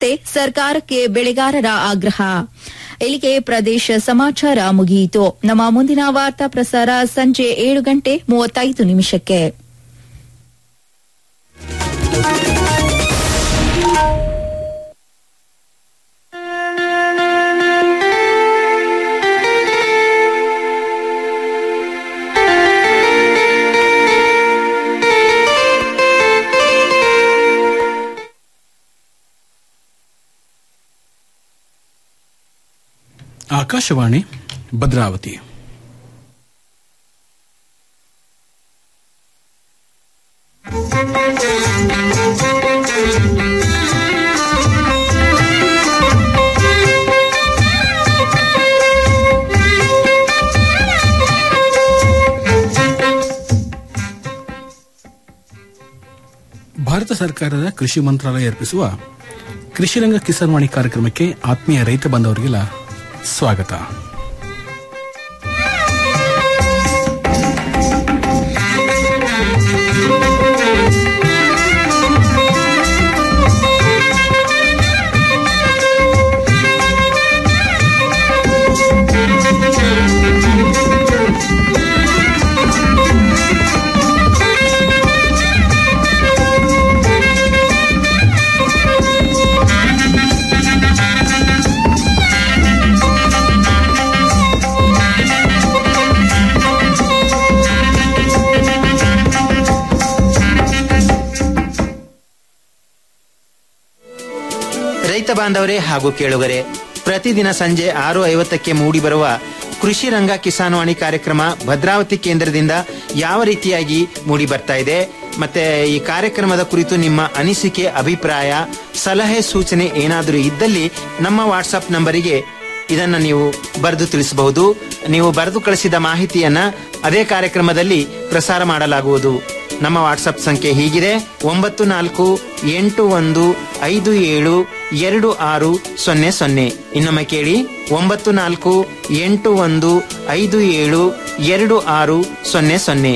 ಸರ್ಕಾರಕ್ಕೆ ಬೆಳೆಗಾರರ ಆಗ್ರಹ ಇಲ್ಲಿಗೆ ಪ್ರದೇಶ ಸಮಾಚಾರ ಮುಗಿಯಿತು ನಮ್ಮ ಮುಂದಿನ ವಾರ್ತಾ ಪ್ರಸಾರ ಸಂಜೆ ಏಳು ಗಂಟೆ ಮೂವತ್ತೈದು ನಿಮಿಷಕ್ಕೆ ಆಕಾಶವಾಣಿ ಭದ್ರಾವತಿ ಭಾರತ ಸರ್ಕಾರದ ಕೃಷಿ ಮಂತ್ರಾಲಯ ಅರ್ಪಿಸುವ ಕೃಷಿರಂಗ ಕಿಸಾನ್ ವಾಣಿ ಕಾರ್ಯಕ್ರಮಕ್ಕೆ ಆತ್ಮೀಯ ರೈತ ಬಾಂಧವರಿಗೆಲ್ಲ ಸ್ವಾಗತ ರೈತ ಬಾಂಧವರೇ ಹಾಗೂ ಕೇಳುಗರೆ ಪ್ರತಿದಿನ ಸಂಜೆ ಆರು ಐವತ್ತಕ್ಕೆ ಮೂಡಿಬರುವ ಕೃಷಿ ರಂಗ ಕಿಸಾನ್ವಾಣಿ ಕಾರ್ಯಕ್ರಮ ಭದ್ರಾವತಿ ಕೇಂದ್ರದಿಂದ ಯಾವ ರೀತಿಯಾಗಿ ಮೂಡಿ ಬರ್ತಾ ಇದೆ ಮತ್ತೆ ಈ ಕಾರ್ಯಕ್ರಮದ ಕುರಿತು ನಿಮ್ಮ ಅನಿಸಿಕೆ ಅಭಿಪ್ರಾಯ ಸಲಹೆ ಸೂಚನೆ ಏನಾದರೂ ಇದ್ದಲ್ಲಿ ನಮ್ಮ ವಾಟ್ಸಪ್ ನಂಬರಿಗೆ ಇದನ್ನ ನೀವು ಬರೆದು ತಿಳಿಸಬಹುದು ನೀವು ಬರೆದು ಕಳಿಸಿದ ಮಾಹಿತಿಯನ್ನ ಅದೇ ಕಾರ್ಯಕ್ರಮದಲ್ಲಿ ಪ್ರಸಾರ ಮಾಡಲಾಗುವುದು ನಮ್ಮ ವಾಟ್ಸಪ್ ಸಂಖ್ಯೆ ಹೀಗಿದೆ ಒಂಬತ್ತು ನಾಲ್ಕು ಎಂಟು ಒಂದು ಐದು ಏಳು ಎರಡು ಆರು ಸೊನ್ನೆ ಸೊನ್ನೆ ಇನ್ನೊಮ್ಮೆ ಕೇಳಿ ಒಂಬತ್ತು ನಾಲ್ಕು ಎಂಟು ಒಂದು ಐದು ಏಳು ಎರಡು ಆರು ಸೊನ್ನೆ ಸೊನ್ನೆ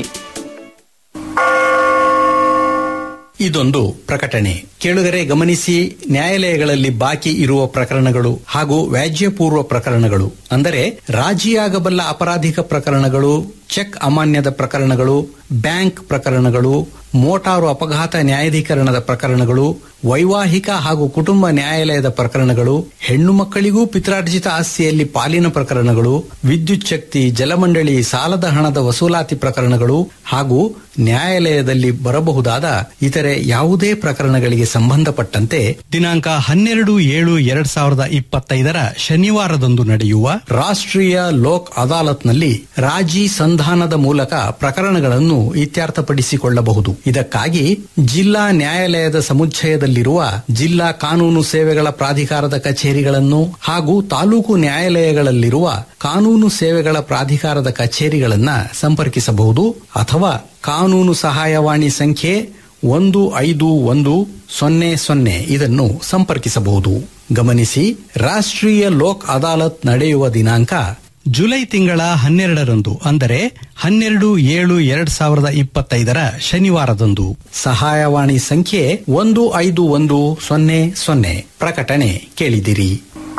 ಇದೊಂದು ಪ್ರಕಟಣೆ ಕೇಳುಗರೆ ಗಮನಿಸಿ ನ್ಯಾಯಾಲಯಗಳಲ್ಲಿ ಬಾಕಿ ಇರುವ ಪ್ರಕರಣಗಳು ಹಾಗೂ ವ್ಯಾಜ್ಯಪೂರ್ವ ಪ್ರಕರಣಗಳು ಅಂದರೆ ರಾಜಿಯಾಗಬಲ್ಲ ಅಪರಾಧಿಕ ಪ್ರಕರಣಗಳು ಚೆಕ್ ಅಮಾನ್ಯದ ಪ್ರಕರಣಗಳು ಬ್ಯಾಂಕ್ ಪ್ರಕರಣಗಳು ಮೋಟಾರು ಅಪಘಾತ ನ್ಯಾಯಾಧೀಕರಣದ ಪ್ರಕರಣಗಳು ವೈವಾಹಿಕ ಹಾಗೂ ಕುಟುಂಬ ನ್ಯಾಯಾಲಯದ ಪ್ರಕರಣಗಳು ಹೆಣ್ಣು ಮಕ್ಕಳಿಗೂ ಪಿತ್ರಾರ್ಜಿತ ಆಸ್ತಿಯಲ್ಲಿ ಪಾಲಿನ ಪ್ರಕರಣಗಳು ವಿದ್ಯುತ್ ಶಕ್ತಿ ಜಲಮಂಡಳಿ ಸಾಲದ ಹಣದ ವಸೂಲಾತಿ ಪ್ರಕರಣಗಳು ಹಾಗೂ ನ್ಯಾಯಾಲಯದಲ್ಲಿ ಬರಬಹುದಾದ ಇತರೆ ಯಾವುದೇ ಪ್ರಕರಣಗಳಿಗೆ ಸಂಬಂಧಪಟ್ಟಂತೆ ದಿನಾಂಕ ಹನ್ನೆರಡು ಏಳು ಎರಡ್ ಸಾವಿರದ ಇಪ್ಪತ್ತೈದರ ಶನಿವಾರದಂದು ನಡೆಯುವ ರಾಷ್ಟ್ರೀಯ ಲೋಕ್ ಅದಾಲತ್ನಲ್ಲಿ ರಾಜಿ ಸಂಧಾನದ ಮೂಲಕ ಪ್ರಕರಣಗಳನ್ನು ಇತ್ಯರ್ಥಪಡಿಸಿಕೊಳ್ಳಬಹುದು ಇದಕ್ಕಾಗಿ ಜಿಲ್ಲಾ ನ್ಯಾಯಾಲಯದ ಸಮುಚ್ಚಯದಲ್ಲಿರುವ ಜಿಲ್ಲಾ ಕಾನೂನು ಸೇವೆಗಳ ಪ್ರಾಧಿಕಾರದ ಕಚೇರಿಗಳನ್ನು ಹಾಗೂ ತಾಲೂಕು ನ್ಯಾಯಾಲಯಗಳಲ್ಲಿರುವ ಕಾನೂನು ಸೇವೆಗಳ ಪ್ರಾಧಿಕಾರದ ಕಚೇರಿಗಳನ್ನ ಸಂಪರ್ಕಿಸಬಹುದು ಅಥವಾ ಕಾನೂನು ಸಹಾಯವಾಣಿ ಸಂಖ್ಯೆ ಒಂದು ಐದು ಒಂದು ಸೊನ್ನೆ ಸೊನ್ನೆ ಇದನ್ನು ಸಂಪರ್ಕಿಸಬಹುದು ಗಮನಿಸಿ ರಾಷ್ಟ್ರೀಯ ಲೋಕ್ ಅದಾಲತ್ ನಡೆಯುವ ದಿನಾಂಕ ಜುಲೈ ತಿಂಗಳ ಹನ್ನೆರಡರಂದು ಅಂದರೆ ಹನ್ನೆರಡು ಏಳು ಎರಡ್ ಸಾವಿರದ ಇಪ್ಪತ್ತೈದರ ಶನಿವಾರದಂದು ಸಹಾಯವಾಣಿ ಸಂಖ್ಯೆ ಒಂದು ಐದು ಒಂದು ಸೊನ್ನೆ ಸೊನ್ನೆ ಪ್ರಕಟಣೆ ಕೇಳಿದಿರಿ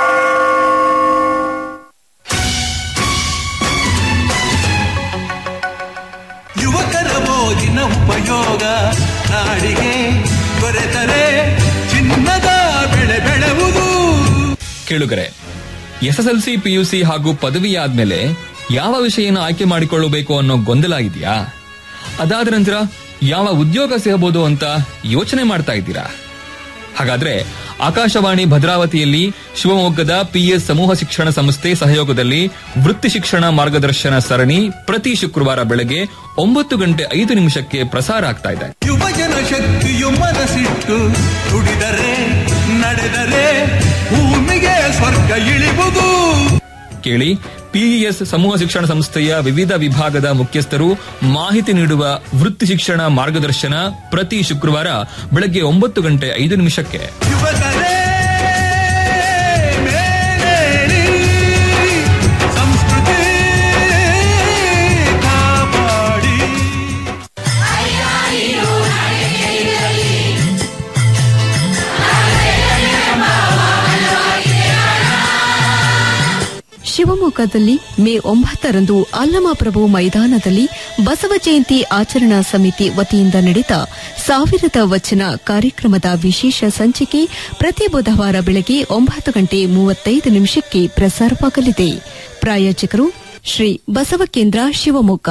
ಯುವಕರ ಮೋಜಿನ ಉಪಯೋಗ ನಾಡಿಗೆ ದೊರೆತರೆ ಚಿನ್ನದ ಬೆಳೆ ಬೆಳೆವುದು ಕೇಳುಗರೆ ಎಸ್ಎಸ್ಎಲ್ಸಿ ಪಿಯುಸಿ ಹಾಗೂ ಪದವಿ ಆದ್ಮೇಲೆ ಯಾವ ವಿಷಯನ ಆಯ್ಕೆ ಮಾಡಿಕೊಳ್ಳಬೇಕು ಅನ್ನೋ ಗೊಂದಲ ಇದೆಯಾ ಅದಾದ ನಂತರ ಯಾವ ಉದ್ಯೋಗ ಸಿಗಬಹುದು ಅಂತ ಯೋಚನೆ ಮಾಡ್ತಾ ಇದ್ದೀರಾ ಹಾಗಾದ್ರೆ ಆಕಾಶವಾಣಿ ಭದ್ರಾವತಿಯಲ್ಲಿ ಶಿವಮೊಗ್ಗದ ಪಿಎಸ್ ಸಮೂಹ ಶಿಕ್ಷಣ ಸಂಸ್ಥೆ ಸಹಯೋಗದಲ್ಲಿ ವೃತ್ತಿ ಶಿಕ್ಷಣ ಮಾರ್ಗದರ್ಶನ ಸರಣಿ ಪ್ರತಿ ಶುಕ್ರವಾರ ಬೆಳಗ್ಗೆ ಒಂಬತ್ತು ಗಂಟೆ ಐದು ನಿಮಿಷಕ್ಕೆ ಪ್ರಸಾರ ಆಗ್ತಾ ಇದೆ ಯುವಜನ ಶಕ್ತಿಯು ಮನಸ್ಸಿಟ್ಟು ದುಡಿದರೆ ನಡೆದರೆ ಭೂಮಿಗೆ ಸ್ವರ್ಗ ಇಳಿವುದು ಕೇಳಿ ಪಿಇಎಸ್ ಸಮೂಹ ಶಿಕ್ಷಣ ಸಂಸ್ಥೆಯ ವಿವಿಧ ವಿಭಾಗದ ಮುಖ್ಯಸ್ಥರು ಮಾಹಿತಿ ನೀಡುವ ವೃತ್ತಿ ಶಿಕ್ಷಣ ಮಾರ್ಗದರ್ಶನ ಪ್ರತಿ ಶುಕ್ರವಾರ ಬೆಳಗ್ಗೆ ಒಂಬತ್ತು ಗಂಟೆ ಐದು ನಿಮಿಷಕ್ಕೆ ಯುವಕರೇ ಮೇಲೇಳಿ ಸಂಸ್ಕೃತಿ ಕಾಪಾಡಿ ಿ ಶಿವಮೊಗ್ಗದಲ್ಲಿ ಮೇ ಒಂಬತ್ತರಂದು ಅಲ್ಲಮಪ್ರಭು ಮೈದಾನದಲ್ಲಿ ಬಸವ ಜಯಂತಿ ಆಚರಣಾ ಸಮಿತಿ ವತಿಯಿಂದ ನಡೆದ ಸಾವಿರದ ವಚನ ಕಾರ್ಯಕ್ರಮದ ವಿಶೇಷ ಸಂಚಿಕೆ ಪ್ರತಿ ಬುಧವಾರ ಬೆಳಗ್ಗೆ ಒಂಬತ್ತು ಗಂಟೆ ಮೂವತ್ತೈದು ನಿಮಿಷಕ್ಕೆ ಪ್ರಸಾರವಾಗಲಿದೆ ಪ್ರಾಯೋಜಕರು ಶ್ರೀ ಬಸವ ಕೇಂದ್ರ ಶಿವಮೊಗ್ಗ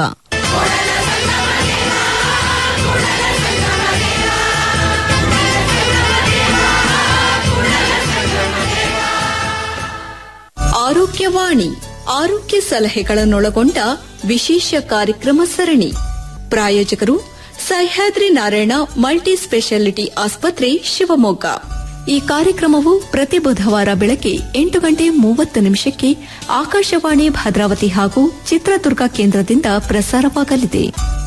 ಆರೋಗ್ಯವಾಣಿ ಆರೋಗ್ಯ ಸಲಹೆಗಳನ್ನೊಳಗೊಂಡ ವಿಶೇಷ ಕಾರ್ಯಕ್ರಮ ಸರಣಿ ಪ್ರಾಯೋಜಕರು ಸಹ್ಯಾದ್ರಿ ನಾರಾಯಣ ಮಲ್ಟಿ ಸ್ಪೆಷಾಲಿಟಿ ಆಸ್ಪತ್ರೆ ಶಿವಮೊಗ್ಗ ಈ ಕಾರ್ಯಕ್ರಮವು ಪ್ರತಿ ಬುಧವಾರ ಬೆಳಗ್ಗೆ ಎಂಟು ಗಂಟೆ ಮೂವತ್ತು ನಿಮಿಷಕ್ಕೆ ಆಕಾಶವಾಣಿ ಭದ್ರಾವತಿ ಹಾಗೂ ಚಿತ್ರದುರ್ಗ ಕೇಂದ್ರದಿಂದ ಪ್ರಸಾರವಾಗಲಿದೆ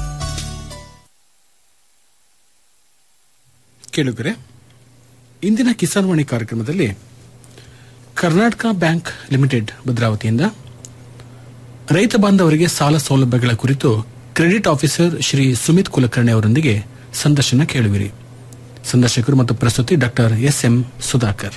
ಕೇಳುಗರೆ ಇಂದಿನ ಕಿಸಾನ್ ವಾಣಿ ಕಾರ್ಯಕ್ರಮದಲ್ಲಿ ಕರ್ನಾಟಕ ಬ್ಯಾಂಕ್ ಲಿಮಿಟೆಡ್ ಭದ್ರಾವತಿಯಿಂದ ರೈತ ಬಾಂಧವರಿಗೆ ಸಾಲ ಸೌಲಭ್ಯಗಳ ಕುರಿತು ಕ್ರೆಡಿಟ್ ಆಫೀಸರ್ ಶ್ರೀ ಸುಮಿತ್ ಕುಲಕರ್ಣಿ ಅವರೊಂದಿಗೆ ಸಂದರ್ಶನ ಕೇಳುವಿರಿ ಸಂದರ್ಶಕರು ಮತ್ತು ಪ್ರಸ್ತುತಿ ಡಾಕ್ಟರ್ ಎಸ್ ಎಂ ಸುಧಾಕರ್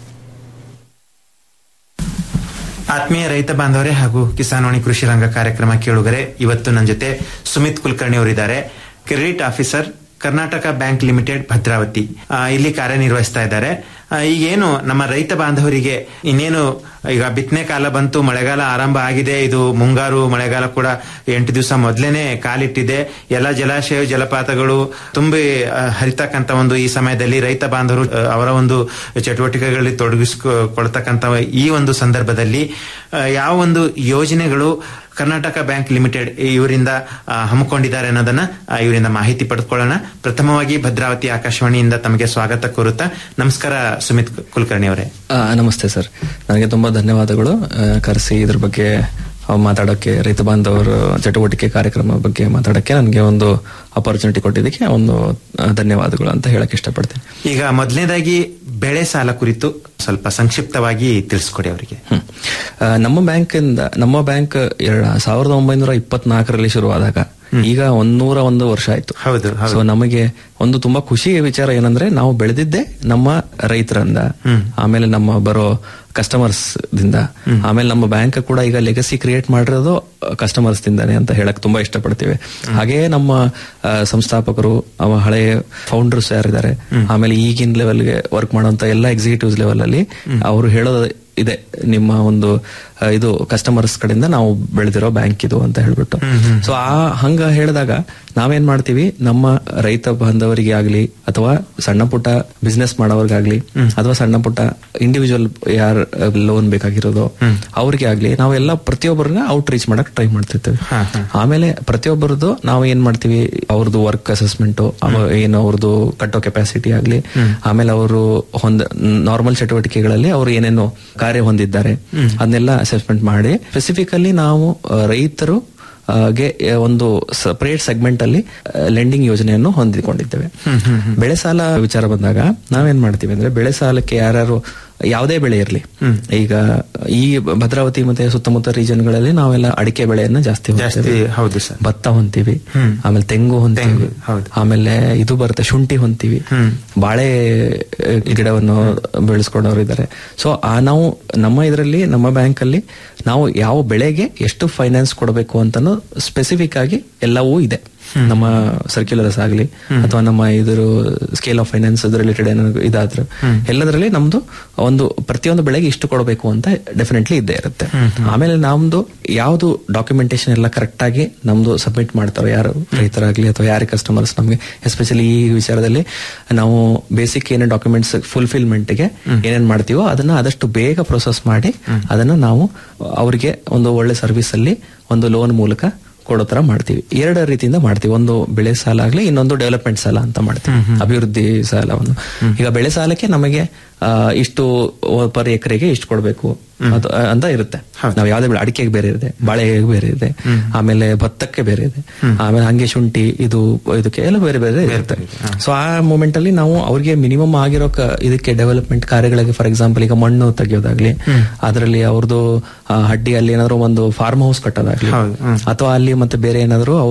ಆತ್ಮೀಯ ರೈತ ಬಾಂಧವರೇ ಹಾಗೂ ಕಿಸಾನ್ವಾಣಿ ಕೃಷಿ ರಂಗ ಕಾರ್ಯಕ್ರಮ ಕೇಳುಗರೆ ಇವತ್ತು ನನ್ನ ಜೊತೆ ಸುಮಿತ್ ಕುಲಕರ್ಣಿ ಅವರಿದ್ದಾರೆ credit officer Karnataka Bank Limited Bhadravati ಆ, ಇಲ್ಲಿ ಕಾರ್ಯನಿರ್ವಹಿಸ್ತಾ ಇದ್ದಾರೆ ಆ, ಈಗೇನು ನಮ್ಮ ರೈತ ಬಾಂಧವರಿಗೆ ಇನ್ನೇನು ಈಗ ಬಿತ್ತನೆ ಕಾಲ ಬಂತು ಮಳೆಗಾಲ ಆರಂಭ ಆಗಿದೆ ಇದು ಮುಂಗಾರು ಮಳೆಗಾಲ ಕೂಡ ಎಂಟು ದಿವಸ ಮೊದಲೇನೆ ಕಾಲಿಟ್ಟಿದೆ ಎಲ್ಲ ಜಲಾಶಯ ಜಲಪಾತಗಳು ತುಂಬಿ ಆ, ಹರಿತಕ್ಕಂತ ಒಂದು ಈ ಸಮಯದಲ್ಲಿ ರೈತ ಬಾಂಧವರು ಆ, ಅವರ ಒಂದು ಚಟುವಟಿಕೆಗಳಲ್ಲಿ ತೊಡಗಿಸಿಕೊಳ್ತಕ್ಕಂತ ಈ ಒಂದು ಸಂದರ್ಭದಲ್ಲಿ ಆ, ಯಾವ ಒಂದು ಯೋಜನೆಗಳು ಕರ್ನಾಟಕ ಬ್ಯಾಂಕ್ ಲಿಮಿಟೆಡ್ ಇವರಿಂದ ಆ, ಹಮ್ಮಿಕೊಂಡಿದ್ದಾರೆ ಅನ್ನೋದನ್ನ ಆ, ಇವರಿಂದ ಮಾಹಿತಿ ಪಡೆದುಕೊಳ್ಳೋಣ ಪ್ರಥಮವಾಗಿ ಭದ್ರಾವತಿ ಆಕಾಶವಾಣಿಯಿಂದ ತಮಗೆ ಸ್ವಾಗತ ಕೋರುತ್ತಾ ನಮಸ್ಕಾರ ಸುಮಿತ್ ಕುಲಕರ್ಣಿ ಅವರೇ ಆ, ನಮಸ್ತೆ ಸರ್ ನನಗೆ ತುಂಬಾ ಧನ್ಯವಾದಗಳು ಆ, ಕರೆಸಿ ಇದ್ರ ಬಗ್ಗೆ ಆ, ಮಾತಾಡೋಕ್ಕೆ ರೈತ ಬಾಂಧವರ ಚಟುವಟಿಕೆ ಕಾರ್ಯಕ್ರಮ ಬಗ್ಗೆ ಮಾತಾಡೋಕ್ಕೆ ನನಗೆ ಒಂದು ಅಪರ್ಚುನಿಟಿ ಕೊಟ್ಟಿದ್ದಕ್ಕೆ ಒಂದು ಆ, ಧನ್ಯವಾದಗಳು ಅಂತ ಹೇಳಕ್ ಇಷ್ಟಪಡ್ತೀನಿ ಈಗ ಮೊದಲನೇದಾಗಿ ಬೆಳೆ ಸಾಲ ಕುರಿತು ಸ್ವಲ್ಪ ಸಂಕ್ಷಿಪ್ತವಾಗಿ ತಿಳಿಸ್ಕೊಡಿ ಅವರಿಗೆ ಹ್ಮ್. ಆ, ನಮ್ಮ ಬ್ಯಾಂಕ್ ಇಂದ ನಮ್ಮ ಬ್ಯಾಂಕ್ ಎರಡ್ ಸಾವಿರದ ಒಂಬೈನೂರ ಇಪ್ಪತ್ನಾಲ್ಕರಲ್ಲಿ ಶುರುವಾದಾಗ ಈಗ ಒಂದೂರ ಒಂದು ವರ್ಷ ಆಯ್ತು ಹೌದು, ಹೌದು. ಸೊ ನಮಗೆ ಒಂದು ತುಂಬಾ ಖುಷಿಯ ವಿಚಾರ ಏನಂದ್ರೆ ನಾವು ಬೆಳೆದಿದ್ದೆ ನಮ್ಮ ರೈತರಿಂದ ಆಮೇಲೆ ನಮ್ಮ ಬರೋ ಕಸ್ಟಮರ್ಸ್ ದಿಂದ ಆಮೇಲೆ ನಮ್ಮ ಬ್ಯಾಂಕ್ ಕೂಡ ಈಗ ಲೆಗಸಿ ಕ್ರಿಯೇಟ್ ಮಾಡಿರೋದು ಕಸ್ಟಮರ್ಸ್ ದಿಂದಾನೆ ಅಂತ ಹೇಳಕ್ ತುಂಬಾ ಇಷ್ಟಪಡ್ತೀವಿ ಹಾಗೆಯೇ ನಮ್ಮ ಆ, ಸಂಸ್ಥಾಪಕರು ಅವ ಹಳೆಯ ಫೌಂಡರ್ಸ್ ಯಾರಿದ್ದಾರೆ ಆಮೇಲೆ ಈಗಿನ ಲೆವೆಲ್ಗೆ ವರ್ಕ್ ಮಾಡುವಂತ ಎಲ್ಲ ಎಕ್ಸಿಕ್ಯೂಟಿವ್ಸ್ ಲೆವೆಲ್ ಅಲ್ಲಿ ಅವರು ಹೇಳೋದು ಇದೆ ನಿಮ್ಮ ಒಂದು ಆ, ಇದು ಕಸ್ಟಮರ್ಸ್ ಕಡೆಯಿಂದ ನಾವು ಬೆಳೆದಿರೋ ಬ್ಯಾಂಕ್ ಇದು ಅಂತ ಹೇಳ್ಬಿಟ್ಟು ಸೊ ಆ ಹಂಗ ಹೇಳಿದಾಗ ನಾವೇನ್ ಮಾಡ್ತೀವಿ ನಮ್ಮ ರೈತ ಬಾಂಧವರಿಗೆ ಆಗ್ಲಿ ಅಥವಾ ಸಣ್ಣ ಪುಟ್ಟ ಬಿಸ್ನೆಸ್ ಮಾಡೋರ್ಗಾಗ್ಲಿ ಅಥವಾ ಸಣ್ಣ ಪುಟ್ಟ ಇಂಡಿವಿಜುವಲ್ ಯಾರ ಲೋನ್ ಬೇಕಾಗಿರೋದು ಅವ್ರಿಗೆ ಆಗ್ಲಿ ನಾವೆಲ್ಲ ಪ್ರತಿಯೊಬ್ಬರನ್ನ ಔಟ್ ರೀಚ್ ಮಾಡಕ್ ಟ್ರೈ ಮಾಡ್ತಿರ್ತೀವಿ ಆಮೇಲೆ ಪ್ರತಿಯೊಬ್ಬರದ್ದು ನಾವು ಏನ್ ಮಾಡ್ತೀವಿ ಅವ್ರದ್ದು ವರ್ಕ್ ಅಸೆಸ್ಮೆಂಟ್ ಏನು ಅವ್ರದ್ದು ಕಟ್ಟೋ ಕೆಪಾಸಿಟಿ ಆಗ್ಲಿ ಆಮೇಲೆ ಅವರು ಹೊಂದ ನಾರ್ಮಲ್ ಚಟುವಟಿಕೆಗಳಲ್ಲಿ ಅವರು ಏನೇನು ಕಾರ್ಯ ಹೊಂದಿದ್ದಾರೆ ಅದನ್ನೆಲ್ಲ ಅಸೆಸ್ಮೆಂಟ್ ಮಾಡಿ ಸ್ಪೆಸಿಫಿಕಲಿ ನಾವು ಆ, ರೈತರು ಆ, ಗೆ ಆ, ಒಂದು ಸಪರೇಟ್ ಸೆಗ್ಮೆಂಟ್ ಅಲ್ಲಿ ಲೆಂಡಿಂಗ್ ಯೋಜನೆಯನ್ನು ಹೊಂದಿಕೊಂಡಿದ್ದೇವೆ ಬೆಳೆ ಸಾಲ ವಿಚಾರ ಬಂದಾಗ ನಾವೇನ್ ಮಾಡ್ತೀವಿ ಅಂದ್ರೆ ಬೆಳೆ ಸಾಲಕ್ಕೆ ಯಾರ್ಯಾರು ಯಾವುದೇ ಬೆಳೆ ಇರಲಿ ಈಗ ಈ ಭದ್ರಾವತಿ ಮತ್ತೆ ಸುತ್ತಮುತ್ತ ರೀಜನ್ಗಳಲ್ಲಿ ನಾವೆಲ್ಲ ಅಡಿಕೆ ಬೆಳೆಯನ್ನ ಜಾಸ್ತಿ ಜಾಸ್ತಿ ಹೊಂದ್ತೀವಿ. ಹೌದು ಸರ್ ಭತ್ತ ಹೊಂತೀವಿ ಆಮೇಲೆ ತೆಂಗು ಹೊಂತೀವಿ ತೆಂಗು, ಹೌದು. ಆಮೇಲೆ ಇದು ಬರುತ್ತೆ ಶುಂಠಿ ಹೊಂತೀವಿ ಬಾಳೆ ಆ, ಗಿಡವನ್ನು ಬೆಳೆಸ್ಕೊಂಡವ್ರು ಇದ್ದಾರೆ ಸೊ ಆ ನಾವು ನಮ್ಮ ಇದರಲ್ಲಿ ನಮ್ಮ ಬ್ಯಾಂಕ್ ಅಲ್ಲಿ ನಾವು ಯಾವ ಬೆಳೆಗೆ ಎಷ್ಟು ಫೈನಾನ್ಸ್ ಕೊಡಬೇಕು ಅಂತ ಸ್ಪೆಸಿಫಿಕ್ ಆಗಿ ಎಲ್ಲವೂ ಇದೆ ನಮ್ಮ ಸರ್ಕ್ಯುಲರ್ಸ್ ಆಗಲಿ ಅಥವಾ ನಮ್ಮ ಇದ್ರ ಸ್ಕೇಲ್ ಆಫ್ ಫೈನಾನ್ಸ್ ರಿಲೇಟೆಡ್ ಏನಾದ್ರು ಇದಾದ್ರೆ ಎಲ್ಲದರಲ್ಲಿ ನಮ್ದು ಒಂದು ಪ್ರತಿಯೊಂದು ಬೆಳೆಗೆ ಇಷ್ಟು ಕೊಡಬೇಕು ಅಂತ ಡೆಫಿನೆಟ್ಲಿ ಇದ್ದೇ ಇರುತ್ತೆ ಆಮೇಲೆ ನಮ್ದು ಯಾವ್ದು ಡಾಕ್ಯುಮೆಂಟೇಶನ್ ಎಲ್ಲ ಕರೆಕ್ಟ್ ಆಗಿ ನಮ್ದು ಸಬ್ಮಿಟ್ ಮಾಡ್ತಾರೋ ಯಾರು ರೈತರಾಗ್ಲಿ ಅಥವಾ ಯಾರೇ ಕಸ್ಟಮರ್ಸ್ ನಮಗೆ ಎಸ್ಪೆಷಲಿ ಈ ವಿಚಾರದಲ್ಲಿ ನಾವು ಬೇಸಿಕ್ ಏನೇ ಡಾಕ್ಯುಮೆಂಟ್ಸ್ ಫುಲ್ಫಿಲ್ಮೆಂಟ್ಗೆ ಏನೇನ್ ಮಾಡ್ತೀವೋ ಅದನ್ನ ಆದಷ್ಟು ಬೇಗ ಪ್ರೊಸೆಸ್ ಮಾಡಿ ಅದನ್ನ ನಾವು ಅವರಿಗೆ ಒಂದು ಒಳ್ಳೆ ಸರ್ವಿಸ್ ಅಲ್ಲಿ ಒಂದು ಲೋನ್ ಮೂಲಕ ಕೊಡೋ ತರ ಮಾಡ್ತೀವಿ ಎರಡು ರೀತಿಯಿಂದ ಮಾಡ್ತೀವಿ ಒಂದು ಬೆಳೆ ಸಾಲ ಆಗ್ಲಿ ಇನ್ನೊಂದು ಡೆವಲಪ್ಮೆಂಟ್ ಸಾಲ ಅಂತ ಮಾಡ್ತೀವಿ ಅಭಿವೃದ್ಧಿ ಸಾಲವನ್ನು ಈಗ ಬೆಳೆ ಸಾಲಕ್ಕೆ ನಮಗೆ ಆ, ಇಷ್ಟು ಪರ್ ಎಕರೆಗೆ ಇಷ್ಟು ಕೊಡಬೇಕು ಅದು ಅಂತ ಇರುತ್ತೆ ನಾವು ಯಾವ್ದೇ ಬೆಳೆ ಅಡಿಕೆಗೆ ಬೇರೆ ಇದೆ ಬಾಳೆಗೆ ಬೇರೆ ಇದೆ ಆಮೇಲೆ ಭತ್ತಕ್ಕೆ ಬೇರೆ ಇದೆ ಆಮೇಲೆ ಹಂಗೆ ಶುಂಠಿ ಇದು ಇದಕ್ಕೆ ಎಲ್ಲ ಬೇರೆ ಬೇರೆ ಇರುತ್ತೆ ಸೊ ಆ ಮೂಮೆಂಟ್ ಅಲ್ಲಿ ನಾವು ಅವ್ರಿಗೆ ಮಿನಿಮಮ್ ಆಗಿರೋ ಕ- ಇದಕ್ಕೆ ಡೆವಲಪ್ಮೆಂಟ್ ಕಾರ್ಯಗಳಿಗೆ ಫಾರ್ ಎಕ್ಸಾಂಪಲ್ ಈಗ ಮಣ್ಣು ತೆಗೆಯೋದಾಗ್ಲಿ ಅದರಲ್ಲಿ ಅವ್ರದ್ದು ಆ, ಹಡ್ಡಿ ಅಲ್ಲಿ ಏನಾದ್ರು ಒಂದು ಫಾರ್ಮ್ ಹೌಸ್ ಕಟ್ಟೋದಾಗ್ಲಿ ಅಥವಾ ಅಲ್ಲಿ ಮತ್ತೆ ಬೇರೆ ಏನಾದ್ರು ಅವರು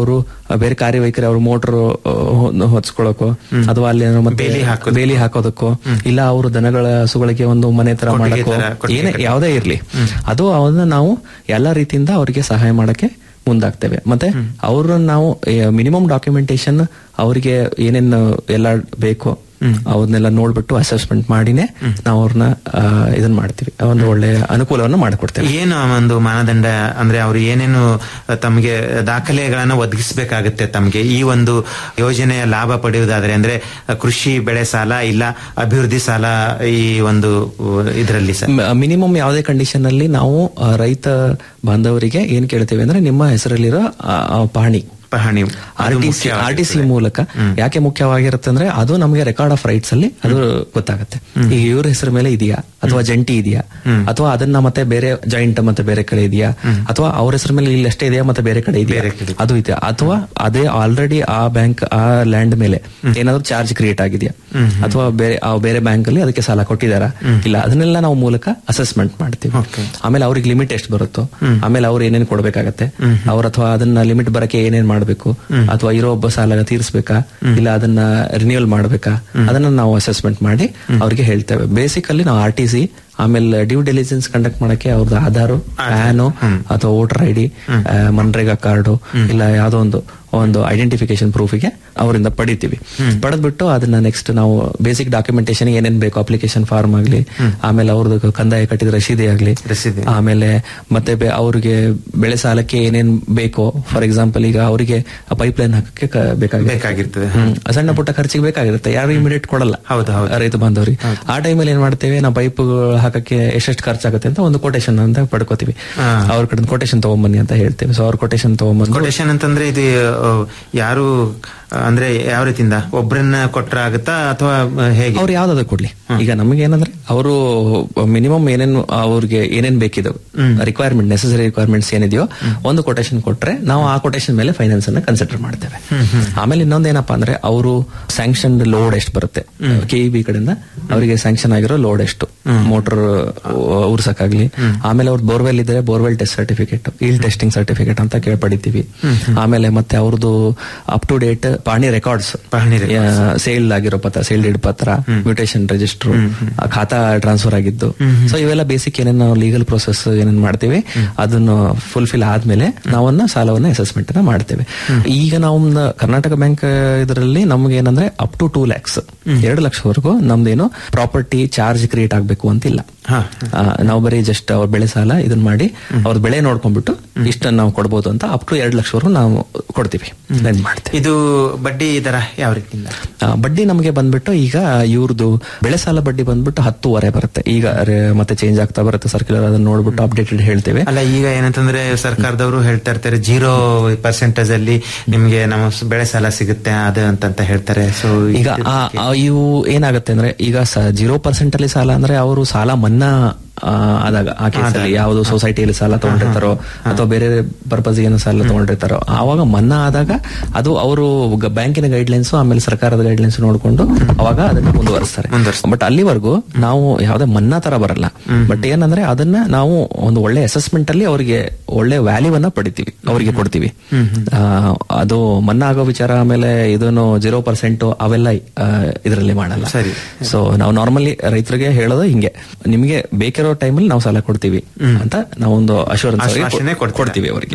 ಬೇರೆ ಕಾರ್ಯವೈಖರಿ ಅವ್ರ ಮೋಟರ್ ಹೊಚ್ಕೊಳಕೋ ಅಥವಾ ಅಲ್ಲಿ ಏನೋ ಮತ್ತೆ ಬೇಲಿ ಹಾಕೋದಕ್ಕೋ. ಬೇಲಿ ಹಾಕೋದಕ್ಕೋ ಇಲ್ಲ ಅವರು ದನಗಳ ಹಸುಗಳಿಗೆ ಒಂದು ಮನೆ ತರ ಕೊಟ್ಟಿಗೆ ಮಾಡಕ್ಕೋ ತರ, ಕೊಟ್ಟಿಗೆ ಏನೇ ಕಟ್ಟೆ. ಯಾವುದೇ ಇರ್ಲಿ ಅದು ಅವನ್ನ ನಾವು ಎಲ್ಲಾ ರೀತಿಯಿಂದ ಅವರಿಗೆ ಸಹಾಯ ಮಾಡಕ್ಕೆ ಮುಂದಾಗ್ತೇವೆ ಮತ್ತೆ ಅವ್ರನ್ನ ನಾವು ಮಿನಿಮಮ್ ಡಾಕ್ಯುಮೆಂಟೇಶನ್ ಅವರಿಗೆ ಏನೇನು ಎಲ್ಲ ಬೇಕೋ ಅವನ್ನೆಲ್ಲ ನೋಡ್ಬಿಟ್ಟು ಅಸೆಸ್ಮೆಂಟ್ ಮಾಡಿನೇ ನಾವು ಅವ್ರನ್ನ ಆ, ಇದನ್ನ ಮಾಡ್ತೀವಿ ಒಂದು ಒಳ್ಳೆ ಅನುಕೂಲವನ್ನು ಮಾಡಿಕೊಡ್ತೇವೆ ಏನು ಒಂದು ಮಾನದಂಡ ಅಂದ್ರೆ ಅವರು ಏನೇನು ತಮಗೆ ದಾಖಲೆಗಳನ್ನ ಒದಗಿಸಬೇಕಾಗುತ್ತೆ ತಮಗೆ ಈ ಒಂದು ಯೋಜನೆಯ ಲಾಭ ಪಡೆಯುವುದಾದ್ರೆ ಅಂದ್ರೆ ಕೃಷಿ ಬೆಳೆ ಸಾಲ ಇಲ್ಲ ಅಭಿವೃದ್ಧಿ ಸಾಲ ಈ ಒಂದು ಇದರಲ್ಲಿ ಸರ್ ಮಿನಿಮಮ್ ಯಾವುದೇ ಕಂಡೀಷನ್ ಅಲ್ಲಿ ನಾವು ಆ, ರೈತ ಬಾಂಧವರಿಗೆ ಏನ್ ಕೇಳ್ತೇವೆ ಅಂದ್ರೆ ನಿಮ್ಮ ಹೆಸರಲ್ಲಿರೋ ಆ, ಆ ಪಹಣಿ ಪಹಣಿ R T C R T C ಮೂಲಕ ಯಾಕೆ ಮುಖ್ಯವಾಗಿರುತ್ತೆ ಅಂದ್ರೆ ಅದು ನಮಗೆ ರೆಕಾರ್ಡ್ ಆಫ್ ರೈಟ್ಸ್ ಅಲ್ಲಿ ಅದು ಗೊತ್ತಾಗುತ್ತೆ ಈಗ ಇವ್ರ ಹೆಸರು ಮೇಲೆ ಇದೆಯಾ ಅಥವಾ ಜಂಟಿ ಇದೆಯಾ ಅಥವಾ ಅದನ್ನ ಮತ್ತೆ ಬೇರೆ ಜಾಯಿಂಟ್ ಮತ್ತೆ ಬೇರೆ ಕಡೆ ಇದೆಯಾ ಅಥವಾ ಅವ್ರ ಹೆಸರು ಮೇಲೆ ಇಲ್ಲಿ ಅಷ್ಟೇ ಇದೆಯಾ ಮತ್ತೆ ಬೇರೆ ಕಡೆ ಇದೆಯಾ ಬೇರೆ ಕಡೆ. ಅದು ಇದೆಯಾ ಅಥವಾ ಅದೇ ಆಲ್ರೆಡಿ ಆ ಬ್ಯಾಂಕ್ ಆ ಲ್ಯಾಂಡ್ ಮೇಲೆ ಏನಾದ್ರು ಚಾರ್ಜ್ ಕ್ರಿಯೇಟ್ ಆಗಿದೆಯಾ ಅಥವಾ ಬೇರೆ ಆ ಬೇರೆ ಬ್ಯಾಂಕ್ ಅಲ್ಲಿ ಅದಕ್ಕೆ ಸಾಲ ಕೊಟ್ಟಿದಾರಾ ಇಲ್ಲ ಅದನ್ನೆಲ್ಲ ನಾವು ಮೂಲಕ ಅಸೆಸ್ಮೆಂಟ್ ಮಾಡ್ತೀವಿ ಆಮೇಲೆ ಅವ್ರಿಗೆ ಲಿಮಿಟ್ ಎಷ್ಟು ಬರುತ್ತೋ ಆಮೇಲೆ ಅವ್ರು ಏನೇನ್ ಕೊಡ್ಬೇಕಾಗತ್ತೆ ಅವ್ರ ಅಥವಾ ಅದನ್ನ ಲಿಮಿಟ್ ಬರಕ್ಕೆ ಏನೇನ್ ಮಾಡ್ಬೇಕು ಅಥವಾ ಇರೋ ಒಬ್ಬ ಸಾಲ ತೀರಿಸ್ಬೇಕಾ ಇಲ್ಲ ಅದನ್ನ ರಿನ್ಯೂವಲ್ ಮಾಡ್ಬೇಕಾ ಅದನ್ನ ನಾವು ಅಸೆಸ್ಮೆಂಟ್ ಮಾಡಿ ಅವ್ರಿಗೆ ಹೇಳ್ತೇವೆ ಬೇಸಿಕಲ್ಲಿ ನಾವು ಆರ್ ಟಿ ಸಿ ಆಮೇಲೆ ಡ್ಯೂ ಡೆಲಿಜೆನ್ಸ್ ಕಂಡಕ್ಟ್ ಮಾಡಕ್ಕೆ ಅವ್ರದ್ದು ಆಧಾರ್ ಪ್ಯಾನು ಅಥವಾ voter I D MNREGA card ಇಲ್ಲ ಯಾವ್ದೋ ಒಂದು ಒಂದು ಐಡೆಂಟಿಫಿಕೇಶನ್ ಪ್ರೂಫಿಗೆ ಅವರಿಂದ ಪಡಿತೀವಿ ಪಡೆದ್ಬಿಟ್ಟು ಅದನ್ನ ನೆಕ್ಸ್ಟ್ ನಾವು ಬೇಸಿಕ್ ಡಾಕ್ಯುಮೆಂಟೇಶನ್ ಏನೇನ್ ಬೇಕು ಅಪ್ಲಿಕೇಶನ್ ಫಾರ್ಮ್ ಆಗ್ಲಿ ಆಮೇಲೆ ಅವ್ರದ್ದು ಕಂದಾಯ ಕಟ್ಟಿದ ರಸೀದಿ ಆಗ್ಲಿ ರಸೀದಿ. ಆಮೇಲೆ ಮತ್ತೆ ಬೆ- ಅವ್ರಿಗೆ ಬೆಳೆ ಸಾಲಕ್ಕೆ ಏನೇನ್ ಬೇಕೋ ಫಾರ್ ಎಕ್ಸಾಂಪಲ್ ಈಗ ಅವರಿಗೆ ಪೈಪ್ ಲೈನ್ ಹಾಕಕ್ಕೆ ಕ- ಬೇಕಾಗಿರುತ್ತೆ. ಬೇಕಾಗಿರ್ತದೆ. ಹ್ಮ್. ಸಣ್ಣ ಪುಟ್ಟ ಖರ್ಚಿಗೆ ಬೇಕಾಗಿರುತ್ತೆ ಯಾರು ಇಮಿಡಿಯೇಟ್ ಕೊಡಲ್ಲ ಹೌದು, ಹೌದು. ರೈತ ಬಾಂಧವರಿಗೆ ಆ ಟೈಮಲ್ಲಿ ಏನ್ ಮಾಡ್ತೇವೆ ನಾವು ಪೈಪ್ ಹಾಕಕ್ಕೆ ಎಷ್ಟೆಷ್ಟು ಖರ್ಚಾಗುತ್ತೆ ಅಂತ ಒಂದು ಕೊಟೇಶನ್ ಅಂತ ಪಡ್ಕೋತೀವಿ ಹಾ. ಅವ್ರ ಕಡೆ ಕೊಟೇಶನ್ ತಗೊಂಬನ್ನಿ ಅಂತ ಹೇಳ್ತೇವೆ ಸೊ ಅವ್ರ ಕೊಟೇಶನ್ ತಗೊಂಬಂದು ಕೊಟೇಶನ್ ಅಂತಂದ್ರೆ ಇದು ಆ, ಯಾರು ಆ, ಅಂದ್ರೆ ಯಾವ ರೀತಿಯಿಂದ ಒಬ್ಬರನ್ನ ಕೊಟ್ರ ಆಗುತ್ತಾ ಅಥವಾ ಆ, ಹೇಗೆ ಅವ್ರು ಯಾವ್ದಾದ್ರು ಕೊಡ್ಲಿ ಈಗ ನಮಗೆ ಏನಂದ್ರೆ ಅವರು ಮಿನಿಮಮ್ ಏನೇನು ಅವ್ರಿಗೆ ಏನೇನ್ ಬೇಕಿದಾವೆ ರಿಕ್ವೈರ್ಮೆಂಟ್ ನೆಸೆಸರಿ ರಿಕ್ವೈರ್ಮೆಂಟ್ಸ್ ಏನಿದೆಯೋ ಒಂದು ಕೊಟೇಶನ್ ಕೊಟ್ರೆ ನಾವು ಆ ಕೊಟೇಶನ್ ಮೇಲೆ ಫೈನಾನ್ಸ್ ಅನ್ನ ಕನ್ಸಿಡರ್ ಮಾಡ್ತೇವೆ ಆಮೇಲೆ ಇನ್ನೊಂದೇನಪ್ಪಾ ಅಂದ್ರೆ ಅವರು ಸ್ಯಾಂಕ್ಷನ್ ಲೋಡ್ ಎಷ್ಟು ಬರುತ್ತೆ ಕೆ ಬಿ ಕಡೆಯಿಂದ ಅವರಿಗೆ ಸ್ಯಾಂಕ್ಷನ್ ಆಗಿರೋ ಲೋಡ್ ಎಷ್ಟು ಮೋಟರ್ ಉರ್ಸಕ್ಕಾಗ್ಲಿ ಆಮೇಲೆ ಅವ್ರ ಬೋರ್ವೆಲ್ ಇದ್ರೆ ಬೋರ್ವೆಲ್ ಟೆಸ್ಟ್ ಸರ್ಟಿಫಿಕೇಟ್ ಇಲ್ ಟೆಸ್ಟಿಂಗ್ ಸರ್ಟಿಫಿಕೇಟ್ ಅಂತ ಕೇಳಿ ಪಡಿತೀವಿ ಆಮೇಲೆ ಮತ್ತೆ ಅವ್ರದ್ದು ಅಪ್ ಟು ಡೇಟ್ ಪಾಣಿ ರೆಕಾರ್ಡ್ಸ್ ಪಹಣಿ ಸೇಲ್ ಆಗಿರೋ ಪತ್ರ ಸೇಲ್ ಡೀಡ್ ಪತ್ರ ಮ್ಯೂಟೇಶನ್ ರಿಜಿಸ್ಟರ್ ಖಾತಾ ಟ್ರಾನ್ಸ್ಫರ್ ಆಗಿದ್ದು ಸೊ ಇವೆಲ್ಲ ಬೇಸಿಕ್ ಏನೇನು ನಾವು ಲೀಗಲ್ ಪ್ರೊಸೆಸ್ ಏನೇನ್ ಮಾಡ್ತೀವಿ ಅದನ್ನು ಫುಲ್ಫಿಲ್ ಆದ್ಮೇಲೆ ನಾವನ್ನ ಸಾಲವನ್ನ ಅಸೆಸ್ಮೆಂಟ್ ಅನ್ನ ಮಾಡ್ತೇವೆ ಈಗ ನಾವು ಒಂದು ಕರ್ನಾಟಕ ಬ್ಯಾಂಕ್ ಇದರಲ್ಲಿ ನಮ್ಗೆ ಏನಂದ್ರೆ ಅಪ್ ಟು ಟೂ ಲ್ಯಾಕ್ಸ್ ಎರಡು ಲಕ್ಷವರೆಗೂ ನಮ್ದೇನು ಪ್ರಾಪರ್ಟಿ ಚಾರ್ಜ್ ಕ್ರಿಯೇಟ್ ಆಗ್ಬೇಕು ಅಂತಿಲ್ಲ ಹಾ. ಆ, ನಾವು ಬರೀ ಜಸ್ಟ್ ಅವ್ರ ಬೆಳೆ ಸಾಲ ಇದನ್ನ ಮಾಡಿ ಅವ್ರ ಬೆಳೆ ನೋಡ್ಕೊಂಡ್ಬಿಟ್ಟು ಇಷ್ಟನ್ನ ನಾವು ಕೊಡ್ಬೋದು ಅಂತ ಅಪ್ ಟು ಎರಡು ಲಕ್ಷವರೆಗೂ ನಾವು ಕೊಡ್ತೀವಿ ಲೆಂಡ್ ಮಾಡ್ತೀವಿ ಇದು ಬಡ್ಡಿ ದರ ಯಾವ ರೀತಿಯಿಂದ ಆ, ಬಡ್ಡಿ ನಮಗೆ ಬಂದ್ಬಿಟ್ಟು ಈಗ ಇವ್ರದ್ದು ಬೆಳೆ ಸಾಲ ಬಡ್ಡಿ ಬಂದ್ಬಿಟ್ಟು ಹತ್ತುವರೆ ಬರುತ್ತೆ ಈಗ ರೇ- ಮತ್ತೆ ಚೇಂಜ್ ಆಗ್ತಾ ಬರುತ್ತೆ ಸರ್ಕ್ಯುಲರ್ ಅದನ್ನ ನೋಡ್ಬಿಟ್ಟು ಅಪ್ಡೇಟೆಡ್ ಹೇಳ್ತೇವೆ ಅಲ್ಲ ಈಗ ಏನಂತಂದ್ರೆ ಸರ್ಕಾರದವರು ಹೇಳ್ತಾ ಇರ್ತಾರೆ ಜೀರೋ ಪರ್ಸೆಂಟೇಜ್ ಅಲ್ಲಿ ನಿಮ್ಗೆ ನಮ್ಮ ಸ- ಬೆಳೆ ಸಾಲ ಸಿಗುತ್ತೆ ಅದು ಅಂತಂತ ಹೇಳ್ತಾರೆ ಸೊ ಈಗ ಆ- ಆ ಇವು ಏನಾಗುತ್ತೆ ಅಂದ್ರೆ ಈಗ ಜೀರೋ ಪರ್ಸೆಂಟ್ ಅಲ್ಲಿ ಸಾಲ ಅಂದ್ರೆ ಅವರು ಸಾಲ ಮನ್ನಾ ಆ, ಆದಾಗ ಆ ಕೇಸಲ್ಲಿ ಯಾವುದು ಸೊಸೈಟಿಯಲ್ಲಿ ಸಾಲ ತಗೊಂಡಿರ್ತಾರೋ ಅಥವಾ ಬೇರೆ ಪರ್ಪಸ್ ಏನು ಸಾಲ ತಗೊಂಡಿರ್ತಾರೋ ಆವಾಗ ಮನ್ನಾ ಆದಾಗ ಅದು ಅವರು ಬ್ಯಾಂಕಿನ ಗೈಡ್ಲೈನ್ಸ್ ಆಮೇಲೆ ಸರ್ಕಾರದ ಗೈಡ್ಲೈನ್ಸ್ ನೋಡ್ಕೊಂಡು ಅವಾಗ ಅದನ್ನ ಮುಂದುವರಿಸ್ತಾರೆ ಬಟ್ ಅಲ್ಲಿವರೆಗೂ ನಾವು ಯಾವ್ದೇ ಮನ್ನಾ ತರ ಬರಲ್ಲ ಬಟ್ ಏನಂದ್ರೆ ಅದನ್ನ ನಾವು ಒಂದು ಒಳ್ಳೆ ಅಸೆಸ್ಮೆಂಟ್ ಅಲ್ಲಿ ಅವರಿಗೆ ಒಳ್ಳೆ ವ್ಯಾಲ್ಯೂವನ್ನ ಪಡಿತೀವಿ ಅವರಿಗೆ ಕೊಡ್ತೀವಿ ಆ, ಅದು ಮನ್ನಾ ಆಗೋ ವಿಚಾರ ಆಮೇಲೆ ಇದನ್ನು ಜೀರೋ ಪರ್ಸೆಂಟ್ ಅವೆಲ್ಲ ಇದರಲ್ಲಿ ಮಾಡಲ್ಲ ಸರಿ. ಸೊ ನಾವು ನಾರ್ಮಲಿ ರೈತರಿಗೆ ಹೇಳೋದು ಹಿಂಗೆ ನಿಮಗೆ ಬೇಕಿರೋ ಟೈಮಲ್ಲಿ ನಾವು ಸಾಲ ಕೊಡ್ತೀವಿ ಅಂತ ನಾವೊಂದು ಅಶೂರೆನ್ಸ್ ಆಶ್ವಾಸನೆ ಕೊಡ್ತೀರಾ? ಕೊಡ್ತೀವಿ ಅವರಿಗೆ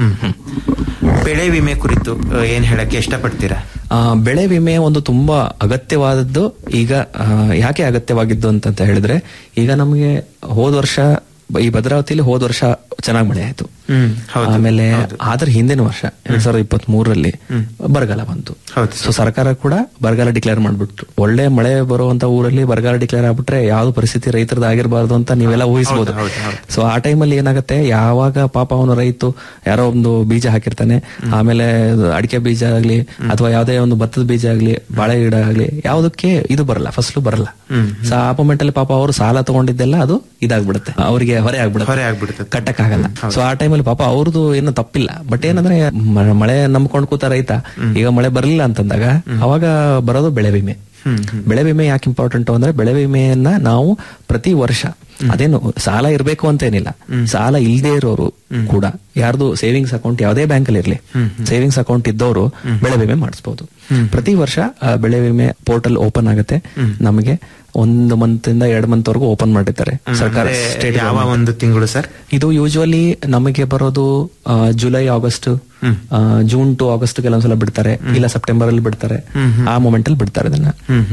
ಬೆಳೆ ವಿಮೆ ಕುರಿತು ಆ, ಏನ್ ಹೇಳಕ್ಕೆ ಇಷ್ಟಪಡ್ತೀರಾ ಆ, ಬೆಳೆ ವಿಮೆ ಒಂದು ತುಂಬಾ ಅಗತ್ಯವಾದದ್ದು ಈಗ ಆ, ಯಾಕೆ ಅಗತ್ಯವಾಗಿದ್ದು ಅಂತಂತ ಹೇಳಿದ್ರೆ ಈಗ ನಮಗೆ ಹೋದ ವರ್ಷ ಈ ಭದ್ರಾವತಿಯಲ್ಲಿ ಹೋದ ವರ್ಷ ಚೆನ್ನಾಗಿ ಮಳೆ ಆಯ್ತು ಹ್ಮ್ ಹೌದು ಆಮೇಲೆ ಆದ್ರ ಹಿಂದಿನ ವರ್ಷ ಎರಡ್ ಸಾವಿರದ ಇಪ್ಪತ್ತ್ ಮೂರರಲ್ಲಿ ಬರಗಾಲ ಬಂತು ಹೌದು. ಸೊ ಸರ್ಕಾರ ಕೂಡ ಬರಗಾಲ ಡಿಕ್ಲೇರ್ ಮಾಡ್ಬಿಟ್ಟು ಒಳ್ಳೆ ಮಳೆ ಬರುವಂತ ಊರಲ್ಲಿ ಬರಗಾಲ ಡಿಕ್ಲೇರ್ ಆಗ್ಬಿಟ್ರೆ ಯಾವ್ದು ಪರಿಸ್ಥಿತಿ ರೈತರದ್ದು ಆಗಿರಬಾರ್ದು ಅಂತ ನೀವೆಲ್ಲ ಊಹಿಸಬಹುದು ಹೌದು, ಹೌದು. ಸೊ ಆ ಟೈಮಲ್ಲಿ ಏನಾಗುತ್ತೆ ಯಾವಾಗ ಪಾಪ ಅವನು ರೈತು ಯಾರೋ ಒಂದು ಬೀಜ ಹಾಕಿರ್ತಾನೆ ಆಮೇಲೆ ಅಡಿಕೆ ಬೀಜ ಆಗ್ಲಿ ಅಥವಾ ಯಾವ್ದೇ ಒಂದು ಭತ್ತದ ಬೀಜ ಆಗ್ಲಿ ಬಾಳೆ ಗಿಡ ಆಗ್ಲಿ ಯಾವ್ದಕ್ಕೆ ಇದು ಬರಲ್ಲ ಫಸ್ಲು ಬರಲ್ಲ ಸೊ ಆ ಮೊಮೆಂಟ್ ಅಲ್ಲಿ ಪಾಪ ಅವರು ಸಾಲ ತಗೊಂಡಿದ್ದೆಲ್ಲ ಅದು ಇದಾಗ್ಬಿಡುತ್ತೆ ಅವರಿಗೆ ಹೊರೆ ಆಗ್ಬಿಡುತ್ತೆ ಹೊರೆ ಆಗ್ಬಿಡುತ್ತೆ. ಕಟ್ಟಕ್ ಆಗಲ್ಲ ಸೊ ಆ ಟೈಮಲ್ಲಿ ಪಾಪ ಅವ್ರದ್ದು ಏನು ತಪ್ಪಿಲ್ಲ ಬಟ್ ಏನಂದ್ರೆ ಮ- ಮಳೆ ನಂಬ್ಕೊಂಡ್ ಕೂತ ರೈತ ಈಗ ಮಳೆ ಬರಲಿಲ್ಲ ಅಂತಂದಾಗ ಅವಾಗ ಬರೋದು ಬೆಳೆ ವಿಮೆ ಬೆಳೆ ವಿಮೆ ಯಾಕೆ ಇಂಪಾರ್ಟೆಂಟ್ ಅಂದ್ರೆ ಬೆಳೆ ವಿಮೆಯನ್ನ ನಾವು ಪ್ರತಿ ವರ್ಷ ಅದೇನು ಸಾಲ ಇರಬೇಕು ಅಂತ ಏನಿಲ್ಲ ಸಾಲ ಇಲ್ಲದೆ ಇರೋರು ಕೂಡ ಯಾರ್ದು ಸೇವಿಂಗ್ಸ್ ಅಕೌಂಟ್ ಯಾವುದೇ ಬ್ಯಾಂಕ್ ಅಲ್ಲಿ ಇರ್ಲಿ ಸೇವಿಂಗ್ಸ್ ಅಕೌಂಟ್ ಇದ್ದವರು ಬೆಳೆ ವಿಮೆ ಮಾಡಿಸಬಹುದು ಪ್ರತಿ ವರ್ಷ ಆ ಬೆಳೆ ವಿಮೆ ಪೋರ್ಟಲ್ ಓಪನ್ ಆಗುತ್ತೆ ನಮಗೆ ಒಂದು ಮಂತ್ ಇಂದ ಎರಡು ಮಂತ್ ವರೆಗೂ ಓಪನ್ ಮಾಡಿರ್ತಾರೆ ಸರ್ಕಾರ ಅಂದ್ರೆ ಸ್ಟೇಟ್ ಯಾವ ಒಂದು ತಿಂಗಳು ಸರ್ ಇದು ಯೂಶುವಲಿ ನಮಗೆ ಬರೋದು ಆ, ಜುಲೈ ಆಗಸ್ಟ್ ಆ, ಜೂನ್ ಟು ಆಗಸ್ಟ್ ಕೆಲವೊಂದ್ಸಲ ಬಿಡ್ತಾರೆ ಇಲ್ಲ ಸೆಪ್ಟೆಂಬರ್ ಅಲ್ಲಿ ಬಿಡ್ತಾರೆ ಆ ಮೂಮೆಂಟ್ ಅಲ್ಲಿ ಬಿಡ್ತಾರೆ ಇದನ್ನ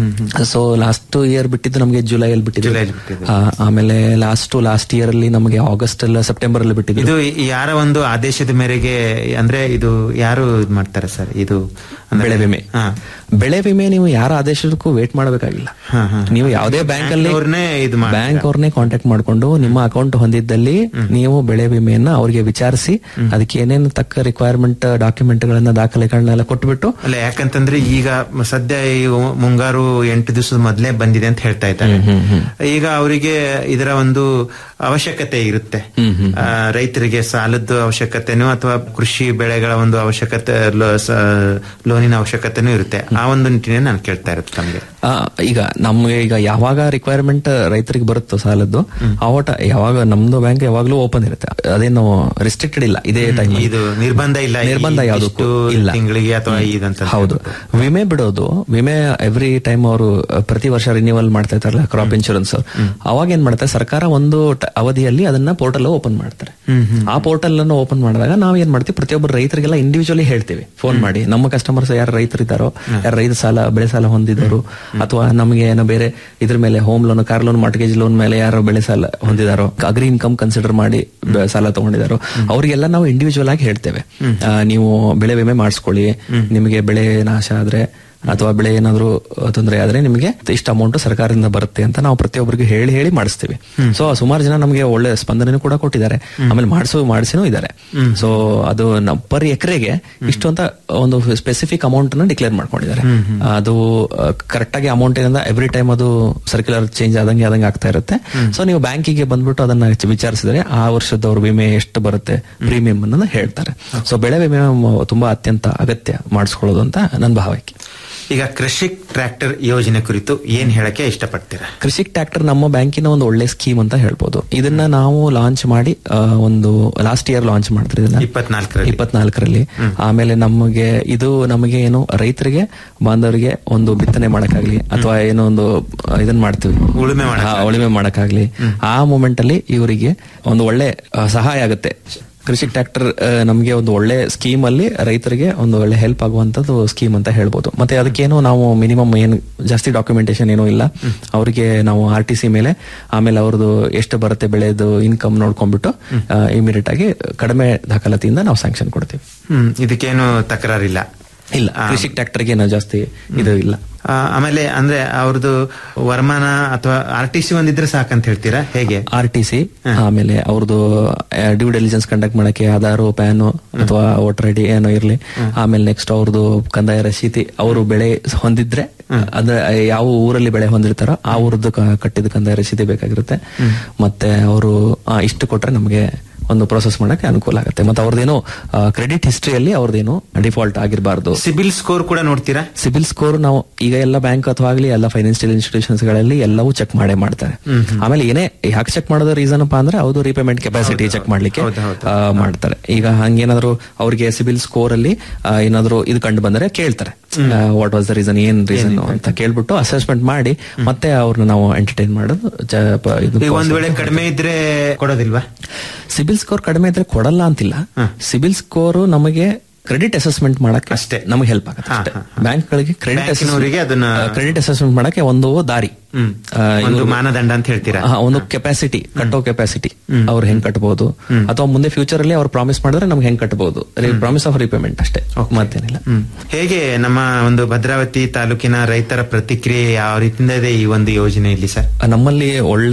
ಸೊ ಲಾಸ್ಟ್ ಇಯರ್ ಬಿಟ್ಟಿದ್ದು ನಮಗೆ ಜುಲೈ ಅಲ್ಲಿ ಬಿಟ್ಟಿದ್ದು ಜುಲೈಲಿ ಬಿಟ್ಟಿದ್ದು. ಆ, ಆಮೇಲೆ ಲಾಸ್ಟ್ ಲಾಸ್ಟ್ ಇಯರ್ ಅಲ್ಲಿ ನಮಗೆ ಆಗಸ್ಟ್ ಅಲ್ಲ ಸೆಪ್ಟೆಂಬರ್ ಅಲ್ಲಿ ಬಿಟ್ಟಿದ್ದು ಇದು ಯಾರ ಒಂದು ಆದೇಶದ ಮೇರೆಗೆ ಅಂದ್ರೆ ಇದು ಯಾರು ಇದ್ ಮಾಡ್ತಾರೆ ಸರ್ ಇದು ಅಂದ್ರೆ- ಬೆಳೆ ವಿಮೆ ಹಾ. ಬೆಳೆ ವಿಮೆ ನೀವು ಯಾರ ಆದೇಶಕ್ಕೂ ವೇಟ್ ಮಾಡಬೇಕಾಗಿಲ್ಲ ಹಾ, ಹಾ. ನೀವು ಯಾವುದೇ ಬ್ಯಾಂಕ್ ಅಲ್ಲಿ ಅವ್ರನ್ನೇ ಇದು ಮಾಡ್ತೀರಾ? ಬ್ಯಾಂಕ್ ಅವ್ರನ್ನೇ ಕಾಂಟ್ಯಾಕ್ಟ್ ಮಾಡ್ಕೊಂಡು ನಿಮ್ಮ ಅಕೌಂಟ್ ಹೊಂದಿದ್ದಲ್ಲಿ ನೀವು ಬೆಳೆ ವಿಮೆಯನ್ನ ಅವ್ರಿಗೆ ವಿಚಾರಿಸಿ ಅದಕ್ಕೆ ಏನೇನು ತಕ್ಕ ರಿಕ್ವೈರ್ಮೆಂಟ್ ಡಾಕ್ಯುಮೆಂಟ್ ಗಳನ್ನ ದಾಖಲೆಗಳನ್ನೆಲ್ಲ ಕೊಟ್ಬಿಟ್ಟು ಅಲ್ಲ ಯಾಕಂತಂದ್ರೆ ಈಗ ಸದ್ಯ ಈ ಮುಂಗಾರು ಎಂಟು ದಿವಸದ ಮೊದಲೇ ಬಂದಿದೆ ಅಂತ ಹೇಳ್ತಾ ಇದ್ದಾರೆ ಈಗ ಅವರಿಗೆ ಇದರ ಒಂದು ಅವಶ್ಯಕತೆ ಇರುತ್ತೆ ಆ, ರೈತರಿಗೆ ಸಾಲದ ಅವಶ್ಯಕತೆನೂ ಅಥವಾ ಕೃಷಿ ಬೆಳೆಗಳ ಒಂದು ಅವಶ್ಯಕತೆ ಲೋ- ಸ- ಲೋನಿನ ಅವಶ್ಯಕತೆನೂ ಇರುತ್ತೆ ಆ ಒಂದು ನಿಟ್ಟಿನಲ್ಲಿ ನಾನು ಕೇಳ್ತಾ ಇರುತ್ತೆ ತಮಗೆ ಆ, ಈಗ ನಮ್ಗೆ ಈಗ ಯಾವಾಗ ರಿಕ್ವೈರ್ಮೆಂಟ್ ರೈತರಿಗೆ ಬರುತ್ತೋ ಸಾಲದ್ದು ಆವಟ ಯಾವಾಗ ನಮ್ದು ಬ್ಯಾಂಕ್ ಯಾವಾಗ್ಲೂ ಓಪನ್ ಇರುತ್ತೆ ಅದೇನು ರಿಸ್ಟ್ರಿಕ್ಟೆಡ್ ಇಲ್ಲ ಇದೇ ಟೈಮ್ ಇದು ನಿರ್ಬಂಧ ಇಲ್ಲ ಈ ನಿರ್ಬಂಧ ಯಾವುದಕ್ಕೂ ಇಷ್ಟು ಇಲ್ಲ ತಿಂಗಳಿಗೆ ಅಥವಾ ಇದಂತ ಹೌದು ವಿಮೆ ಬಿಡೋದು ವಿಮೆ ಎವ್ರಿ ಟೈಮ್ ಅವರು ಪ್ರತಿ ವರ್ಷ ರಿನ್ಯೂವಲ್ ಮಾಡ್ತಾ ಇರ್ತಾರಲ್ಲ ಕ್ರಾಪ್ ಇನ್ಶೂರೆನ್ಸ್ ಅವಾಗ ಏನ್ ಮಾಡ್ತಾರೆ ಸರ್ಕಾರ ಒಂದು ಟ- ಅವಧಿಯಲ್ಲಿ ಅದನ್ನ ಪೋರ್ಟಲ್ ಓಪನ್ ಮಾಡ್ತಾರೆ ಆ ಪೋರ್ಟಲ್ ಅನ್ನು ಓಪನ್ ಮಾಡಿದಾಗ ನಾವ್ ಏನ್ ಮಾಡ್ತೀವಿ ಪ್ರತಿಯೊಬ್ಬರು ರೈತರಿಗೆಲ್ಲ ಇಂಡಿವಿಜುವಲಿ ಹೇಳ್ತೀವಿ ಫೋನ್ ಮಾಡಿ ನಮ್ಮ ಕಸ್ಟಮರ್ಸ್ ಯಾರು ರೈತರಿದ್ದಾರೋ ಯಾರು ರೈತ ಸಾಲ ಬೆಳೆ ಸಾಲ ಹೊಂದಿದವರು ಅಥವಾ ನಮಗೆ ಏನೋ ಬೇರೆ ಇದ್ರ ಮೇಲೆ home loan car loan mortgage loan ಮೇಲೆ ಯಾರು ಬೆಳೆ ಸಾಲ ಹೊಂದಿದಾರೋ ಅಗ್ರಿ ಇನ್ಕಮ್ ಕನ್ಸಿಡರ್ ಮಾಡಿ ಬೆ- ಸಾಲ ತಗೊಂಡಿದಾರೋ ಅವರಿಗೆಲ್ಲ ನಾವು ಇಂಡಿವಿಜುವಲ್ ಆಗಿ ಹೇಳ್ತೇವೆ ಆ, ನೀವು ಬೆಳೆ ವಿಮೆ ಮಾಡಿಸ್ಕೊಳ್ಳಿ ನಿಮಗೆ ಬೆಳೆ ನಾಶ ಆದ್ರೆ ಅಥವಾ ಬೆಳೆ ಏನಾದ್ರು ತೊಂದರೆ ಆದ್ರೆ ನಿಮಗೆ ಇಷ್ಟ ಅಮೌಂಟ್ ಸರ್ಕಾರದಿಂದ ಬರುತ್ತೆ ಅಂತ ನಾವು ಪ್ರತಿಯೊಬ್ಬರಿಗೆ ಹೇಳಿ ಹೇಳಿ ಮಾಡಿಸ್ತೀವಿ ಸೊ ಸುಮಾರು ಜನ ನಮಗೆ ಒಳ್ಳೆ ಸ್ಪಂದನೆ ಕೂಡ ಕೊಟ್ಟಿದ್ದಾರೆ ಆಮೇಲೆ ಮಾಡಿಸೋ ಮಾಡಿಸಿನೂ ಇದ್ದಾರೆ ಸೊ ಅದು ಪರ್ ಎಕರೆಗೆ ಇಷ್ಟು ಅಂತ ಒಂದು ಸ್ಪೆಸಿಫಿಕ್ ಅಮೌಂಟ್ ನ ಡಿಕ್ಲೇರ್ ಮಾಡ್ಕೊಂಡಿದ್ದಾರೆ ಅದು ಕರೆಕ್ಟ್ ಆಗಿ ಅಮೌಂಟ್ ಏನಂದ ಎವ್ರಿ ಟೈಮ್ ಅದು ಸರ್ಕ್ಯುಲರ್ ಚೇಂಜ್ ಆದಂಗೆ ಆದಂಗೆ ಆಗ್ತಾ ಇರುತ್ತೆ ಸೊ ನೀವು ಬ್ಯಾಂಕಿಗೆ ಬಂದ್ಬಿಟ್ಟು ಅದನ್ನ ವಿಚಾರಿಸಿದ್ರೆ ಆ ವರ್ಷದವ್ರ ವಿಮೆ ಎಷ್ಟು ಬರುತ್ತೆ ಪ್ರೀಮಿಯಂ ಅನ್ನ ಹೇಳ್ತಾರೆ ಸೊ ಬೆಳೆ ವಿಮೆ ಮ- ತುಂಬಾ ಅತ್ಯಂತ ಅಗತ್ಯ ಮಾಡಿಸ್ಕೊಳ್ಳೋದು ಅಂತ ನನ್ನ ಭಾವಕ್ಕೆ ಈಗ ಕೃಷಿ ಟ್ರ್ಯಾಕ್ಟರ್ ಯೋಜನೆ ಕುರಿತು ಏನ್ ಹೇಳಕ್ಕೆ ಇಷ್ಟಪಡ್ತೀರಾ ಕೃಷಿ ಟ್ರ್ಯಾಕ್ಟರ್ ನಮ್ಮ ಬ್ಯಾಂಕಿನ ಒಂದು ಒಳ್ಳೆ ಸ್ಕೀಮ್ ಅಂತ ಹೇಳ್ಬೋದು ಇದನ್ನ ನಾವು ಲಾಂಚ್ ಮಾಡಿ ಆ, ಒಂದು ಲಾಸ್ಟ್ ಇಯರ್ ಲಾಂಚ್ ಮಾಡ್ತಾರೆ ಇದನ್ನ ಇಪ್ಪತ್ನಾಲ್ಕರಲ್ಲಿ ಇಪ್ಪತ್ನಾಲ್ಕರಲ್ಲಿ ಆಮೇಲೆ ನಮಗೆ ಇದು ನಮಗೆ ಏನು ರೈತರಿಗೆ ಬಾಂಧವರಿಗೆ ಒಂದು ಬಿತ್ತನೆ ಮಾಡಕ್ಕಾಗ್ಲಿ ಅಥವಾ ಏನೋ ಒಂದು ಆ, ಇದನ್ನ ಮಾಡ್ತೀವಿ ಉಳುಮೆ ಮಾಡಕ್ಕಾಗ್ಲಿ. ಹಾ, ಉಳುಮೆ ಮಾಡಕ್ಕಾಗ್ಲಿ ಆ ಮೂಮೆಂಟ್ ಅಲ್ಲಿ ಇವರಿಗೆ ಒಂದು ಒಳ್ಳೆ ಆ, ಸಹಾಯ ಆಗುತ್ತೆ ಕೃಷಿ ಟ್ರ್ಯಾಕ್ಟರ್ ನಮಗೆ ಒಂದು ಒಳ್ಳೆ ಸ್ಕೀಮ್ ಅಲ್ಲಿ ರೈತರಿಗೆ ಒಂದು ಒಳ್ಳೆ ಹೆಲ್ಪ್ ಆಗುವಂತದ್ದು ಸ್ಕೀಮ್ ಅಂತ ಹೇಳ್ಬೋದು ಮತ್ತೆ ಅದಕ್ಕೇನು ನಾವು ಮಿನಿಮಮ್ ಏನು ಜಾಸ್ತಿ ಡಾಕ್ಯುಮೆಂಟೇಶನ್ ಏನೂ ಇಲ್ಲ ಅವರಿಗೆ ನಾವು ಆರ್ ಟಿ ಸಿ ಮೇಲೆ ಆಮೇಲೆ ಅವ್ರದ್ದು ಎಷ್ಟು ಬರುತ್ತೆ ಬೆಳೆದು ಇನ್ಕಮ್ ನೋಡ್ಕೊಂಡ್ಬಿಟ್ಟು ಇಮಿಡಿಯೇಟ್ ಆಗಿ ಕಡಿಮೆ ದಾಖಲಾತಿಯಿಂದ ನಾವು ಸ್ಯಾಂಕ್ಷನ್ ಕೊಡ್ತೀವಿ ಹ್ಮ್ ಇದಕ್ಕೇನು ತಕರಾರಿಲ್ಲ ಇಲ್ಲ ಕೃಷಿ ಟ್ರ್ಯಾಕ್ಟರ್ಗೆ ನಾವು ಜಾಸ್ತಿ ಇದು ಇಲ್ಲ ಆ, ಆಮೇಲೆ ಅಂದ್ರೆ ಅವ್ರದ್ದು ವರಮಾನ ಅಥವಾ ಆರ್ ಟಿ ಸಿ ಒಂದಿದ್ರೆ ಸಾಕಂತ ಹೇಳ್ತೀರಾ ಹೇಗೆ ಆರ್ ಟಿ ಸಿ ಆಮೇಲೆ ಅವ್ರದ್ದು ಡ್ಯೂ ಡೆಲಿಜೆನ್ಸ್ ಕಂಡಕ್ಟ್ ಮಾಡಕ್ಕೆ ಆಧಾರ್ ಪ್ಯಾನ್ ಅಥವಾ ವೋಟರ್ ಐ ಡಿ ಏನೋ ಇರ್ಲಿ ಆಮೇಲೆ ನೆಕ್ಸ್ಟ್ ಅವ್ರದ್ದು ಕಂದಾಯ ರಸೀತಿ ಅವರು ಬೆಳೆ ಹೊಂದಿದ್ರೆ ಅಂದ್ರೆ ಯಾವ ಊರಲ್ಲಿ ಬೆಳೆ ಹೊಂದಿರ್ತಾರೋ ಆ ಊರದ್ದು ಕ- ಕಟ್ಟಿದ ಕಂದಾಯ ರಸೀದಿ ಬೇಕಾಗಿರುತ್ತೆ ಮತ್ತೆ ಅವರು ಇಷ್ಟು ಕೊಟ್ರೆ ನಮಗೆ ಒಂದು ಪ್ರೊಸೆಸ್ ಮಾಡಕ್ಕೆ ಅನುಕೂಲ ಆಗುತ್ತೆ ಮತ್ತೆ ಅವ್ರದ್ದೇನು ಕ್ರೆಡಿಟ್ ಹಿಸ್ಟ್ರಿಯಲ್ಲಿ ಅವ್ರದ್ದೇನು ಡಿಫಾಲ್ಟ್ ಆಗಿರಬಾರ್ದು ಸಿಬಿಲ್ ಸ್ಕೋರ್ ಕೂಡ ನೋಡ್ತೀರಾ ಸಿಬಿಲ್ ಸ್ಕೋರ್ ನಾವು ಈಗ ಎಲ್ಲ ಬ್ಯಾಂಕ್ ಅಥವಾ ಆಗ್ಲಿ ಎಲ್ಲ ಫೈನಾನ್ಷಿಯಲ್ ಇನ್ಸ್ಟಿಟ್ಯೂಷನ್ಸ್ ಗಳಲ್ಲಿ ಎಲ್ಲವೂ ಚೆಕ್ ಮಾಡೇ ಮಾಡ್ತಾರೆ ಆಮೇಲೆ ಏನೇ ಯಾಕೆ ಚೆಕ್ ಮಾಡೋದು ರೀಸನ್ ಅಪ್ಪ ಅಂದ್ರೆ ಅದು ರಿಪೇಮೆಂಟ್ ಕೆಪಾಸಿಟಿ ಚೆಕ್ ಮಾಡ್ಲಿಕ್ಕೆ ಆ, ಮಾಡ್ತಾರೆ ಈಗ ಹಂಗೇನಾದ್ರು ಅವ್ರಿಗೆ ಸಿಬಿಲ್ ಸ್ಕೋರ್ ಅಲ್ಲಿ ಆ, ಏನಾದ್ರು ಇದು ಕಂಡು ಬಂದ್ರೆ ಕೇಳ್ತಾರೆ ವಾಟ್ ವಾಸ್ ದ ರೀಸನ್ ಏನ್ ರೀಸನ್ ಅಂತ ಕೇಳ್ಬಿಟ್ಟು ಅಸೆಸ್ಮೆಂಟ್ ಮಾಡಿ ಮತ್ತೆ ಅವ್ರನ್ನ ನಾವು ಎಂಟರ್ಟೈನ್ ಮಾಡೋದು ಜ- ಪ- ಇದು ಈಗ ಒಂದ್ ವೇಳೆ ಕಡಿಮೆ ಇದ್ರೆ ಕೊಡೋದಿಲ್ವಾ ಸಿಬಿಲ್ ಸ್ಕೋರ್ ಕಡಿಮೆ ಇದ್ರೆ ಕೊಡಲ್ಲ ಅಂತಿಲ್ಲ ಸಿಬಿಲ್ ಸ್ಕೋರ್ ನಮಗೆ ಕ್ರೆಡಿಟ್ ಅಸೆಸ್ಮೆಂಟ್ ಮಾಡಕ್ಕೆ ಅಷ್ಟೇ. ನಮಗೆ ಹೆಲ್ಪ್ ಆಗುತ್ತೆ ಅಷ್ಟೇ ಬ್ಯಾಂಕ್ ಗಳಿಗೆ ಕ್ರೆಡಿಟ್ ಬ್ಯಾಂಕಿನವರಿಗೆ ಅದನ್ನ- ಕ್ರೆಡಿಟ್ ಅಸೆಸ್ಮೆಂಟ್ ಮಾಡಕ್ಕೆ ಒಂದು ದಾರಿ ಹ್ಮ್ ಆ, ಒಂದು ಇವ್ರು- ಮಾನದಂಡ ಅಂತ ಹೇಳ್ತೀರಾ ಹಾ, ಒಂದು ಕೆಪಾಸಿಟಿ ಕಟ್ಟೋ ಕೆಪಾಸಿಟಿ ಅವ್ರು ಹೆಂಗ್ ಕಟ್ಟಬಹುದು ಅಥವಾ ಮುಂದೆ ಫ್ಯೂಚರ್ ಅಲ್ಲಿ ಅವ್ರು ಪ್ರಾಮಿಸ್ ಮಾಡಿದ್ರೆ ನಮ್ಗೆ ಹೆಂಗ್ ಕಟ್ಟಬಹುದು ಪ್ರಾಮಿಸ್ ಆಫ್ ರಿಪೇಮೆಂಟ್ ಅಷ್ಟೇ ಮತ್ತೇನಿಲ್ಲ ಹ್ಮ್. ಹೇಗೆ ನಮ್ಮ ಒಂದು ಭದ್ರಾವತಿ ತಾಲೂಕಿನ ರೈತರ ಪ್ರತಿಕ್ರಿಯೆ ಯಾವ ರೀತಿಯಿಂದ ಇದೆ ಈ ಒಂದು ಯೋಜನೆಯಲ್ಲಿ ಸರ್ ನಮ್ಮಲ್ಲಿ ಒಳ್ಳೆ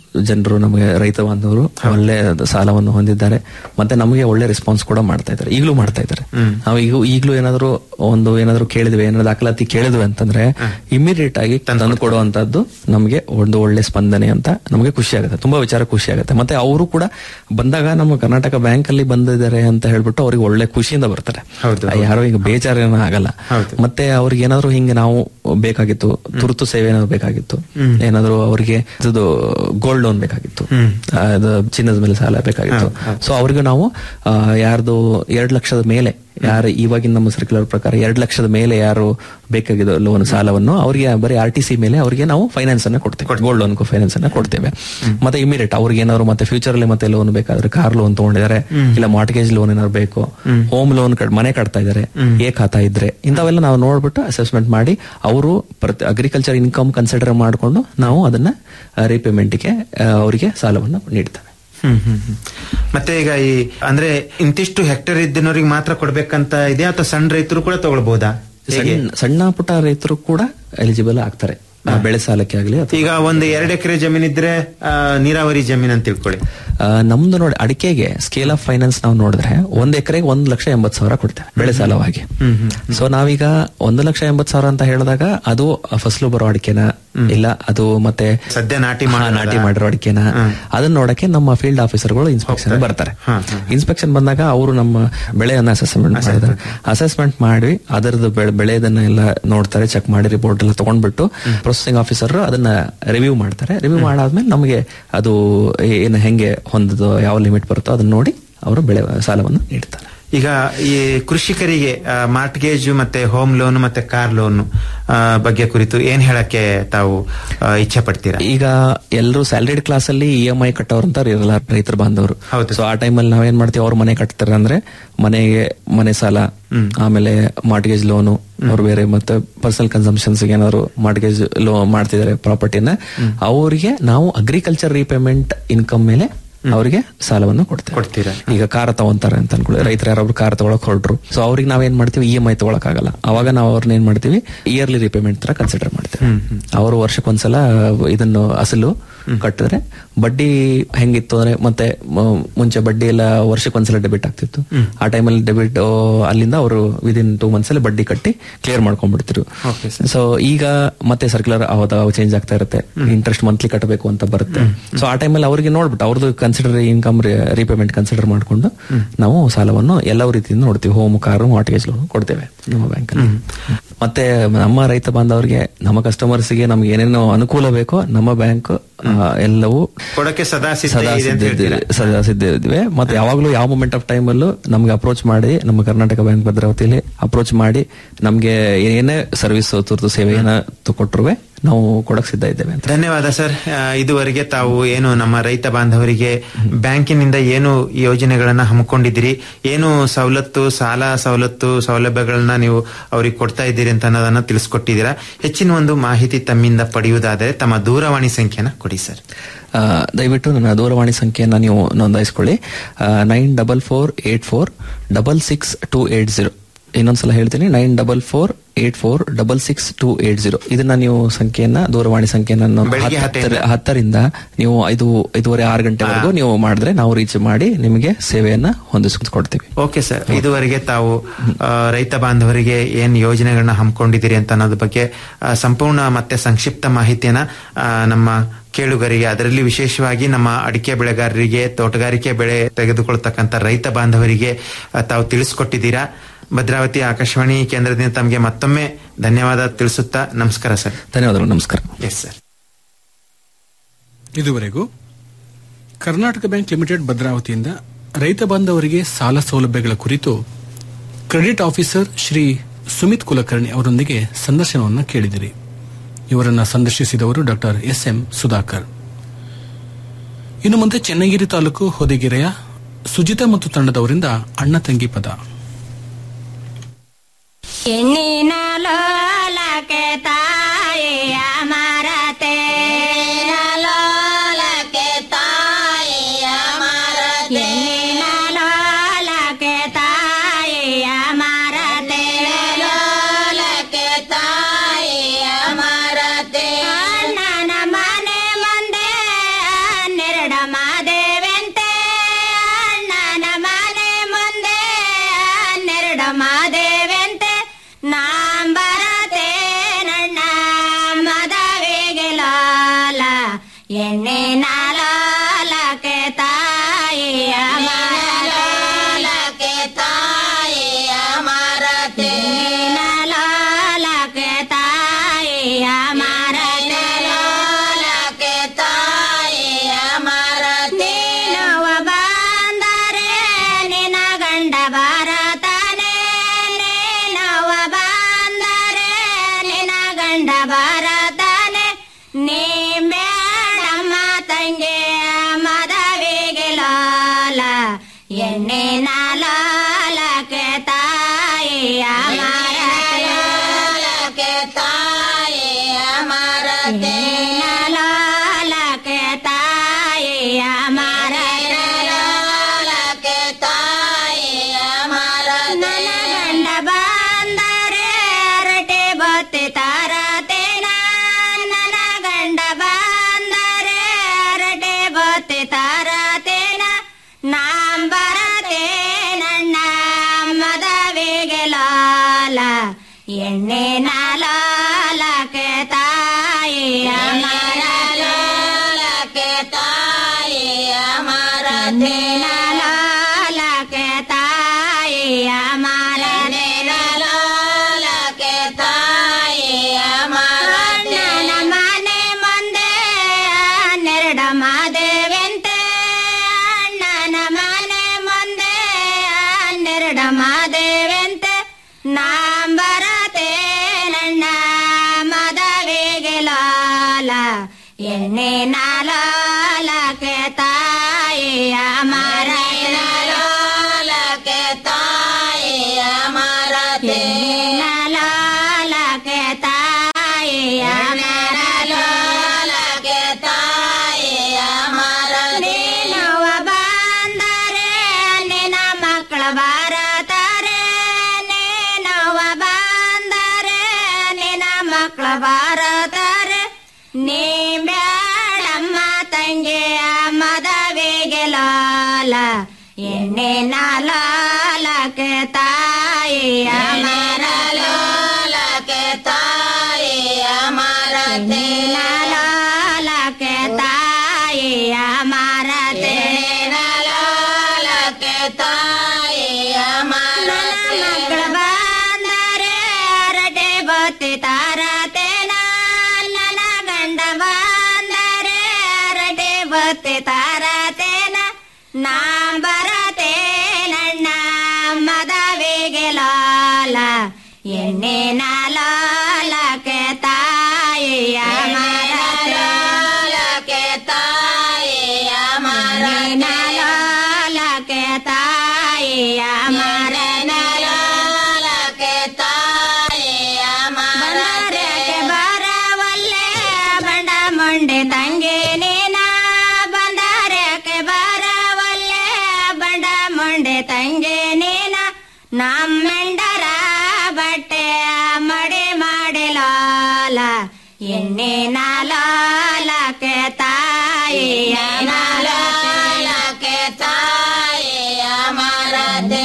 ಜನರು ನಮಗೆ ರೈತ ಬಾಂಧವರು ಒಳ್ಳೆ ಸಾಲವನ್ನು ಹೊಂದಿದ್ದಾರೆ ಮತ್ತೆ ನಮಗೆ ಒಳ್ಳೆ ರೆಸ್ಪಾನ್ಸ್ ಕೂಡ ಮಾಡ್ತಾ ಇದ್ದಾರೆ ಈಗಲೂ ಮಾಡ್ತಾ ಇದ್ದಾರೆ ನಾವು ಈಗ ಈಗಲೂ ಏನಾದ್ರು ಒಂದು ಏನಾದ್ರು ಕೇಳಿದ್ವಿ ಏನಾದ್ರು ದಾಖಲಾತಿ ಕೇಳಿದ್ವಿ ಅಂತಂದ್ರೆ ಇಮಿಡಿಯೇಟ್ ಆಗಿ ತಂದು ಕೊಡುವಂತದ್ದು ನಮಗೆ ಒಂದು ಒಳ್ಳೆ ಸ್ಪಂದನೆ ಅಂತ ನಮಗೆ ಖುಷಿ ಆಗುತ್ತೆ ತುಂಬಾ ವಿಚಾರ ಖುಷಿ ಆಗುತ್ತೆ ಮತ್ತೆ ಅವರು ಕೂಡ ಬಂದಾಗ ನಮ್ಮ ಕರ್ನಾಟಕ ಬ್ಯಾಂಕ್ ಅಲ್ಲಿ ಬಂದಿದ್ದಾರೆ ಅಂತ ಹೇಳ್ಬಿಟ್ಟು ಅವ್ರಿಗೆ ಒಳ್ಳೆ ಖುಷಿಯಿಂದ ಬರ್ತಾರೆ ಹೌದು, ಹೌದು. ಯಾರೋ ಈಗ ಬೇಜಾರೇನ ಆಗಲ್ಲ ಮತ್ತೆ ಅವ್ರಿಗೆ ಏನಾದ್ರು ಹಿಂಗೆ ನಾವು ಬೇಕಾಗಿತ್ತು ತುರ್ತು ಸೇವೆ ಏನಾದ್ರು ಬೇಕಾಗಿತ್ತು ಏನಾದ್ರು ಅವ್ರಿಗೆ ಇದು ಗೋಲ್ಡ್ ಲೋನ್ ಬೇಕಾಗಿತ್ತು ಆ, ಇದು ಚಿನ್ನದ ಮೇಲೆ ಸಾಲ ಬೇಕಾಗಿತ್ತು ಸೊ ಅವ್ರಿಗೆ ನಾವು ಆ, ಯಾರ್ದು ಎರಡ್ ಲಕ್ಷದ ಮೇಲೆ ಯಾರು ಇವಾಗಿನ ನಮ್ಮ ಸರ್ಕ್ಯುಲರ್ ಪ್ರಕಾರ ಎರಡ್ ಲಕ್ಷದ ಮೇಲೆ ಯಾರು ಬೇಕಾಗಿದ್ದು ಲೋನ್ ಸಾಲವನ್ನು ಅವರಿಗೆ ಬರೀ ಆರ್ ಟಿ ಸಿ ಮೇಲೆ ಅವರಿಗೆ ನಾವು ಫೈನಾನ್ಸ್ ಅನ್ನ ಕೊಡ್ತೇವೆ ಗೋಲ್ಡ್ ಲೋನ್ ಫೈನಾನ್ಸ್ ಅನ್ನ ಕೊಡ್ತೇವೆ ಮತ್ತೆ ಇಮಿಡಿಯೇಟ್ ಅವ್ರಿಗೆ ಏನಾದ್ರು ಮತ್ತೆ ಫ್ಯೂಚರ್ ಅಲ್ಲಿ ಮತ್ತೆ ಲೋನ್ ಬೇಕಾದ್ರೆ ಕಾರ್ ಲೋನ್ ತಗೊಂಡಿದ್ದಾರೆ ಇಲ್ಲ ಮಾರ್ಟ್ಗೇಜ್ ಲೋನ್ ಏನಾದ್ರು ಬೇಕು ಹೋಮ್ ಲೋನ್ ಮನೆ ಕಟ್ತಾ ಇದ್ದಾರೆ ಏ ಖಾತಾ ಇದ್ರೆ ಇಂಥವೆಲ್ಲ ನಾವು ನೋಡ್ಬಿಟ್ಟು ಅಸೆಸ್ಮೆಂಟ್ ಮಾಡಿ ಅವರು ಅಗ್ರಿಕಲ್ಚರ್ ಇನ್ಕಮ್ ಕನ್ಸಿಡರ್ ಮಾಡಿಕೊಂಡು ನಾವು ಅದನ್ನ ರೀಪೇಮೆಂಟ್ಗೆ ಅವರಿಗೆ ಸಾಲವನ್ನು ನೀಡ್ತೇವೆ ಹ್ಮ್ ಹ್ಮ್ ಹ್ಮ್. ಮತ್ತೆ ಈಗ ಈ ಅಂದ್ರೆ ಇಂತಿಷ್ಟು ಹೆಕ್ಟೇರ್ ಇದ್ದಿನವ್ರಿಗೆ ಮಾತ್ರ ಕೊಡ್ಬೇಕಂತ ಇದೆಯಾ ಅಥವಾ ಸಣ್ಣ ರೈತರು ಕೂಡ ತಗೊಳ್ಬಹುದಾ ಹೇಗೆ? ಸಣ್ಣ ಸಣ್ಣ ಪುಟ್ಟ ರೈತರು ಕೂಡ ಎಲಿಜಿಬಲ್ ಆಗ್ತಾರೆ ಆ ಬೆಳೆ ಸಾಲಕ್ಕೆ ಆಗಲಿ ಅಥವಾ ಈಗ ಒಂದು ಎರಡು ಎಕರೆ ಜಮೀನ್ ಇದ್ರೆ ಆ, ನೀರಾವರಿ ಜಮೀನ್ ಅಂತ ತಿಳ್ಕೊಳ್ಳಿ ಆ, ನಮ್ದು ನೋಡಿ ಅಡಿಕೆಗೆ ಸ್ಕೇಲ್ ಆಫ್ ಫೈನಾನ್ಸ್ ನಾವು ನೋಡಿದ್ರೆ ಒಂದ್ ಎಕರೆಗೆ ಒಂದ್ ಲಕ್ಷ ಎಂಬತ್ ಸಾವಿರ ಕೊಡ್ತೇವೆ ಬೆಳೆ ಸಾಲವಾಗಿ ಸೊ ನಾವೀಗ ಒಂದು ಲಕ್ಷ ಎಂಬತ್ ಸಾವಿರ ಅಂತ ಹೇಳಿದಾಗ ಅದು ಫಸಲು ಬರೋ ಅಡಿಕೆನ ಇಲ್ಲ ಅದು ಮತ್ತೆ ಸದ್ಯ ನಾಟಿ ಹಾ, ಮಾಡೋದಾ? ನಾಟಿ ಮಾಡಿರೋ ಅಡಿಕೆನ ಅದನ್ನ ನೋಡಕ್ಕೆ ನಮ್ಮ ಫೀಲ್ಡ್ ಆಫೀಸರ್ಗಳು ಇನ್ಸ್ಪೆಕ್ಷನ್ ಬರ್ತಾರೆ ಇನ್ಸ್ಪೆಕ್ಷನ್ ಬಂದಾಗ ಅವರು ನಮ್ಮ ಬೆಳೆಯನ್ನ ಅಸೆಸ್ಮೆಂಟ್ ಮಾಡಿದ್ದಾರೆ ಅಸೆಸ್ಮೆಂಟ್ ಮಾಡಿ ಅದರದ್ದು ಬೆಳೆ ಬೆಳೆದನ್ನ ಎಲ್ಲ ನೋಡ್ತಾರೆ ಚೆಕ್ ಮಾಡಿ ರಿಪೋರ್ಟ್ ಎಲ್ಲ ತಗೊಂಡ್ಬಿಟ್ಟು ಪ್ರೊಸೆಸಿಂಗ್ ಆಫೀಸರ್ ಅದನ್ನ ರಿವ್ಯೂ ಮಾಡ್ತಾರೆ ರಿವ್ಯೂ ಮಾಡಾದ್ಮೇಲೆ ನಮಗೆ ಅದು ಏನು ಹೆಂಗೆ ಹೊಂದದೋ ಯಾವ ಲಿಮಿಟ್ ಬರುತ್ತೋ ಅದನ್ನ ನೋಡಿ ಅವರು ಬೆಳೆ ಸಾಲವನ್ನು ನೀಡ್ತಾರೆ ಈಗ ಈ ಕೃಷಿಕರಿಗೆ ಮಾರ್ಟ್ಗೇಜ್ ಮತ್ತೆ ಹೋಮ್ ಲೋನ್ ಮತ್ತೆ ಕಾರ್ ಲೋನ್ ಬಗ್ಗೆ ಕುರಿತು ಏನ್ ಹೇಳಕ್ಕೆ ತಾವು ಆ, ಇಚ್ಛೆ ಪಡ್ತೀರಾ ಈಗ ಎಲ್ಲರೂ ಸ್ಯಾಲರಿಡ್ ಕ್ಲಾಸ್ ಅಲ್ಲಿ ಇ ಎಂ ಐ ಕಟ್ಟೋರು ಅಂತ ಇರಲ್ಲ ರೈತರ ಬಾಂಧವರು ಹೌದು. ಸೊ ಆ ಟೈಮಲ್ಲಿ ನಾವೇನ್ ಮಾಡ್ತೀವಿ ಅವ್ರ ಮನೆ ಕಟ್ತಾರೆ ಅಂದ್ರೆ ಮನೆಗೆ ಮನೆ ಸಾಲ ಆಮೇಲೆ ಮಾರ್ಟ್ಗೇಜ್ ಲೋನು ಅವ್ರು ಬೇರೆ ಮತ್ತೆ ಪರ್ಸನಲ್ ಕನ್ಸಂಪ್ಷನ್ಸ್ ಏನಾದ್ರು ಮಾರ್ಟ್ಗೇಜ್ ಲೋನ್ ಮಾಡ್ತಿದ್ದಾರೆ ಪ್ರಾಪರ್ಟಿನ ಅವರಿಗೆ ನಾವು ಅಗ್ರಿಕಲ್ಚರ್ ರೀಪೇಮೆಂಟ್ ಇನ್ಕಮ್ ಮೇಲೆ ಅವರಿಗೆ ಸಾಲವನ್ನು ಕೊಡ್ತೇವೆ ಕೊಡ್ತೀರಾ? ಈಗ ಕಾರ್ ತಗೊಂತಾರೆ ಅಂತ ಅನ್ಕೊಳ್ಳಿ ರೈತರು ಯಾರೊಬ್ರು ಕಾರ್ ತಗೊಳಕ್ ಹೊರಟ್ರು ಸೊ ಅವ್ರಿಗೆ ನಾವೇನ್ ಮಾಡ್ತೀವಿ ಇ ಎಂ ಐ ತಗೊಳಕ್ ಆಗಲ್ಲ ಅವಾಗ ನಾವು ಅವ್ರನ್ನ ಏನ್ ಮಾಡ್ತೀವಿ ಇಯರ್ಲಿ ರಿಪೇಮೆಂಟ್ ತರ ಕನ್ಸಿಡರ್ ಮಾಡ್ತೇವೆ ಅವರು ವರ್ಷಕ್ಕೊಂದ್ಸಲ ಇದನ್ನು ಅಸಲು ಕಟ್ಟಿದ್ರೆ ಬಡ್ಡಿ ಹೆಂಗಿತ್ತು ಅಂದ್ರೆ ಮತ್ತೆ ಮ- ಮುಂಚೆ ಬಡ್ಡಿ ಎಲ್ಲ ವರ್ಷಕ್ಕೊಂದ್ಸಲ ಡೆಬಿಟ್ ಆಗ್ತಿತ್ತು ಆ ಟೈಮಲ್ಲಿ ಡೆಬಿಟ್ ಅಲ್ಲಿಂದ ಅವರು ವಿದಿನ್ ಟೂ ಮಂತ್ಸ್ ಅಲ್ಲಿ ಬಡ್ಡಿ ಕಟ್ಟಿ ಕ್ಲಿಯರ್ ಮಾಡ್ಕೊಂಡ್ಬಿಡ್ತಿರು ಸೊ ಈಗ ಮತ್ತೆ ಸರ್ಕ್ಯುಲರ್ ಅವಾಗ ಚೇಂಜ್ ಆಗ್ತಾ ಇರುತ್ತೆ ಇಂಟ್ರೆಸ್ಟ್ ಮಂತ್ಲಿ ಕಟ್ಟಬೇಕು ಅಂತ ಬರುತ್ತೆ ಸೊ ಆ ಟೈಮಲ್ಲಿ ಅವರಿಗೆ ನೋಡ್ಬಿಟ್ಟು ಅವ್ರದ್ದು ಕನ್ಸಿಡರ್ ಇನ್ಕಮ್ ರೀಪೇಮೆಂಟ್ ಕನ್ಸಿಡರ್ ಮಾಡ್ಕೊಂಡು ನಾವು ಸಾಲವನ್ನು ಎಲ್ಲ ರೀತಿಯಿಂದ ನೋಡ್ತೀವಿ ಹೋಮ್ ಕಾರು ಮಾರ್ಟ್ಗೇಜ್ ಲೋನ್ ಕೊಡ್ತೇವೆ ನಮ್ಮ ಬ್ಯಾಂಕ್ ಅಲ್ಲಿ ಮತ್ತೆ ನಮ್ಮ ರೈತ ಬಾಂಧವರಿಗೆ ನಮ್ಮ ಕಸ್ಟಮರ್ಸ್ಗೆ ನಮ್ಗೆ ಏನೇನೋ ಅನುಕೂಲ ಬೇಕೋ ನಮ್ಮ ಬ್ಯಾಂಕ್ ಎಲ್ಲವೂ ಕೊಡಕ್ಕೆ ಸದಾ ಸಿದ್ಧ ಸದಾ ಇದೆ ಅಂತ ಸಿದ್ಧ ಹೇಳ್ತೀರಾ ಇದ್ದೀವಿ- ಸದಾ ಸಿದ್ಧ ಇದ್ವಿ ಮತ್ತೆ ಯಾವಾಗಲೂ ಯಾವ ಮೂಮೆಂಟ್ ಆಫ್ ಟೈಮ್ ಅಲ್ಲೂ ನಮ್ಗೆ ಅಪ್ರೋಚ್ ಮಾಡಿ ನಮ್ಮ ಕರ್ನಾಟಕ ಬ್ಯಾಂಕ್ ಭದ್ರಾವತಿಯಲ್ಲಿ ಅಪ್ರೋಚ್ ಮಾಡಿ ನಮ್ಗೆ ಏನೇ ಸರ್ವಿಸ್ ತುರ್ತು ಸೇವೆಯನ್ನ ಕೊಟ್ಟರು ನಾವು ಕೊಡಕ್ ಸಿದ್ಧ ಇದ್ದೇವೆ ಅಂತ ಧನ್ಯವಾದ ಸರ್ ಆ, ಇದುವರೆಗೆ ತಾವು ಏನು ನಮ್ಮ ರೈತ ಬಾಂಧವರಿಗೆ ಬ್ಯಾಂಕಿನಿಂದ ಏನು ಯೋಜನೆಗಳನ್ನ ಹಮ್ಮಿಕೊಂಡಿದ್ದೀರಿ ಏನು ಸವಲತ್ತು ಸಾಲ ಸವಲತ್ತು ಸೌಲಭ್ಯಗಳನ್ನ ನೀವು ಅವ್ರಿಗೆ ಕೊಡ್ತಾ ಇದ್ದೀರಿ ಅಂತ ಅನ್ನೋದನ್ನ ತಿಳಿಸ್ಕೊಟ್ಟಿದ್ದೀರಾ ಹೆಚ್ಚಿನ ಒಂದು ಮಾಹಿತಿ ತಮ್ಮಿಂದ ಪಡೆಯುವುದಾದರೆ ತಮ್ಮ ದೂರವಾಣಿ ಸಂಖ್ಯೆನ ಕೊಡಿ ಸರ್ ಆ, ದಯವಿಟ್ಟು ನನ್ನ ದೂರವಾಣಿ ಸಂಖ್ಯೆಯನ್ನ ನೀವು ನೋಂದಾಯಿಸ್ಕೊಳ್ಳಿ nine double four eight four double six two eight zero ಇನ್ನೊಂದ್ಸಲ ಹೇಳ್ತೀನಿ nine double four eight four double six two eight zero ಇದನ್ನ ನೀವು ಸಂಖ್ಯೆಯನ್ನ ದೂರವಾಣಿ ಸಂಖ್ಯೆಯನ್ನ ನಾವು ಬೆಳಿಗ್ಗೆ ಹತ್ತರ- ಹತ್ತರಿಂದ ನೀವು ಐದು ಐದೂವರೆ ಆರು ಗಂಟೆವರೆಗೂ ನೀವು ಮಾಡಿದ್ರೆ ನಾವು ರೀಚ್ ಮಾಡಿ ನಿಮಗೆ ಸೇವೆಯನ್ನ ಹೊಂದಿಸ್ಕೊಡ್ತೀವಿ ಓಕೆ ಸರ್ ಇದುವರೆಗೆ ತಾವು ಆ, ರೈತ ಬಾಂಧವರಿಗೆ ಏನ್ ಯೋಜನೆಗಳನ್ನ ಹಮ್ಮಿಕೊಂಡಿದ್ದೀರಿ ಅಂತ ಅನ್ನೋದ್ರ ಬಗ್ಗೆ ಆ, ಸಂಪೂರ್ಣ ಮತ್ತೆ ಸಂಕ್ಷಿಪ್ತ ಮಾಹಿತಿಯನ್ನ ಆ, ನಮ್ಮ ಕೇಳುಗರಿಗೆ ಅದರಲ್ಲಿ ವಿಶೇಷವಾಗಿ ನಮ್ಮ ಅಡಿಕೆ ಬೆಳೆಗಾರರಿಗೆ ತೋಟಗಾರಿಕೆ ಬೆಳೆ ತೆಗೆದುಕೊಳ್ತಕ್ಕಂಥ ರೈತ ಬಾಂಧವರಿಗೆ ಆ, ತಾವು ತಿಳಿಸ್ಕೊಟ್ಟಿದ್ದೀರಾ ಭದ್ರಾವತಿ ಆಕಾಶವಾಣಿ ಕೇಂದ್ರದಿಂದ ತಮಗೆ ಮತ್ತೊಮ್ಮೆ ಧನ್ಯವಾದ ತಿಳಿಸುತ್ತಾ ನಮಸ್ಕಾರ ಸರ್ ಧನ್ಯವಾದಗಳು ನಮಸ್ಕಾರ ಎಸ್ ಸರ್ ಇದುವರೆಗೂ ಕರ್ನಾಟಕ ಬ್ಯಾಂಕ್ ಲಿಮಿಟೆಡ್ ಭದ್ರಾವತಿಯಿಂದ ರೈತ ಬಾಂಧವರಿಗೆ ಸಾಲ ಸೌಲಭ್ಯಗಳ ಕುರಿತು ಕ್ರೆಡಿಟ್ ಆಫೀಸರ್ ಶ್ರೀ ಸುಮಿತ್ ಕುಲಕರ್ಣಿ ಅವರೊಂದಿಗೆ ಸಂದರ್ಶನವನ್ನು ಕೇಳಿದಿರಿ ಇವರನ್ನ ಸಂದರ್ಶಿಸಿದವರು ಡಾಕ್ಟರ್ ಎಸ್ ಎಂ ಸುಧಾಕರ್ ಇನ್ನು ಮುಂದೆ ಚೆನ್ನಗಿರಿ ತಾಲೂಕು ಹೊದಿಗೆರೆಯ ಸುಜಿತಾ ಮತ್ತು ತಂಡದವರಿಂದ ಅಣ್ಣ ತಂಗಿ ಪದ ಹೆಣ್ಣಿನ ಲೋಲಕ್ಕೆ ತಾಯಿಯ ಮರತೆ ಲೋಲಕ್ಕೆ ತಾಯಿಯ ಮರತೆ ಹೆಣ್ಣಿನ ಲೋಲಕ್ಕೆ ತಾಯಿಯ ಮರತೆ ಲೋಲಕ್ಕೆ ತಾಯಿಯ ಮರತೆ ಅಣ್ಣನ ಮನೆ ಮುಂದೆ ಹೆಣ್ಣಿನ ಲೋಲಕ್ಕೆ ತಾಯಿಯ ಮರತೆ ತಾಯಿಯ ಮರತೆ ಲೋಲಕ್ಕೆ ತಾಯಿಯ ಮರತೆ ಲೋಲಕ್ಕೆ ತಾಯಿಯ ಮರತೆ ನನ್ನ ಗಂಡ ಬಂದರೆ ಅರಟೆ ಬತ್ತಿ ತಾರತೇನ ನನ್ನ ಗಂಡ ಬಂದರೆ ಅರಟೆ ಬತ್ತಿ ತಾರತೇನ ನಾಂ ಬರತೆ ನನ್ನ ಮದವಿಗೆ ಲಾಲ ಎಣ್ಣೆನ ಲಾಲಕ್ಕೆ ತಾಯಿಯ ಮರ ಲಾಲಕ್ಕೆ ತಾಯಿಯ ಮರದೇನ ಲಾಲಕ್ಕೆ ತಾಯಿಯ ಮರದೇನ ಲಾಲಕ್ಕೆ ತಾಯಿಯ ಮರಣ್ಣನ ಮನೆ ಮುಂದೆ ಹನ್ನೆರಡ ಮಾದೇವೆಂತೆ ಅಣ್ಣನ ಮನೆ ಮುಂದೆ ಹನ್ನೆರಡ ಮಾದೇವೆಂತೆ ನಾಂಬರತೆ ನನ್ನ ಮದವಿಗೆ ಲಾಲ ಎಣ್ಣೆ ನಾಲಕ್ಕೆ ತಾಯಿಯ ಮರ ಲಾಲಕ್ಕೆ ತಾಯಿಯ ಮರತೆ ಲಾಲಕ್ಕೆ ತಾಯಿಯ ಮರ ಲಾಲಕ್ಕೆ ತಾಯಿಯ ಮರ ನೀನವ ಬಂದರೆ ನಿನ್ನ ಮಕ್ಕಳ ಬಾರತಾರೆ ನೀನವ ಬಂದರೆ ನಿನ್ನ ಮಕ್ಕಳ ಬಾರತಾರೆ ನೀ ಬ್ಯಾಡಮ್ಮ ತಂಗಿಯ ಮದವಿಗೆ ಲಾಲ ಎಣ್ಣೆ ನಾಲಕ್ಕೆ ತಾಯಿಯ ಮರ ಲಾಲಕ್ಕೆ ತಾಯಿಯ ಮರತೆ ಲಾಲಕ್ಕೆ ತಾಯಿಯ ಮರತೆ ಲಾಲಕ್ಕೆ ತಾಯಿಯ ಮರತೆ ಮಕ್ಕಳ ಬಂದರೆ ಅರಟೆ ಬತ್ತಿ ತಾರತೇನ ನನ್ನ ಗಂಡ ಬಂದರೆ ಅರಟೆ ಬತ್ತಿ ತಾರತೇನ ನಾ ಬರತೆ ನನ್ನ ಮದವಿಗೆ ಲಾಲ ಎಣ್ಣೆ ಲಾಲಕ್ಕೆ ತಾಯಿಯ ಮರ ಲಾಲಕ್ಕೆ ತಾಯಿಯ ಮರ ಲಾಲಕ್ಕೆ ತಾಯಿಯ ಮರ ಲಾಲಕ್ಕೆ ತಾಯಿಯ ಮರಕ್ಕೆ ಬರವಲ್ಲೆ ಬಂಡ ಮುಂಡೆ ತಂಗಿ ನೀನ ಬಂದಾರಕ್ಕೆ ಬರವಲ್ಲೆ ಬಂಡ ಮುಂಡೆ ತಂಗಿ ನೀನ ನಮ್ಮೆಂಡರ ಬಟ್ಟೆ ಮಡಿ ಮಾಡಿಲಾಲ ಎಣ್ಣೆ ನಾಲಕ್ಕೆ ತಾಯಿಯ ನಾಲಕ್ಕೆ ತಾಯಿಯ ಮರದೆ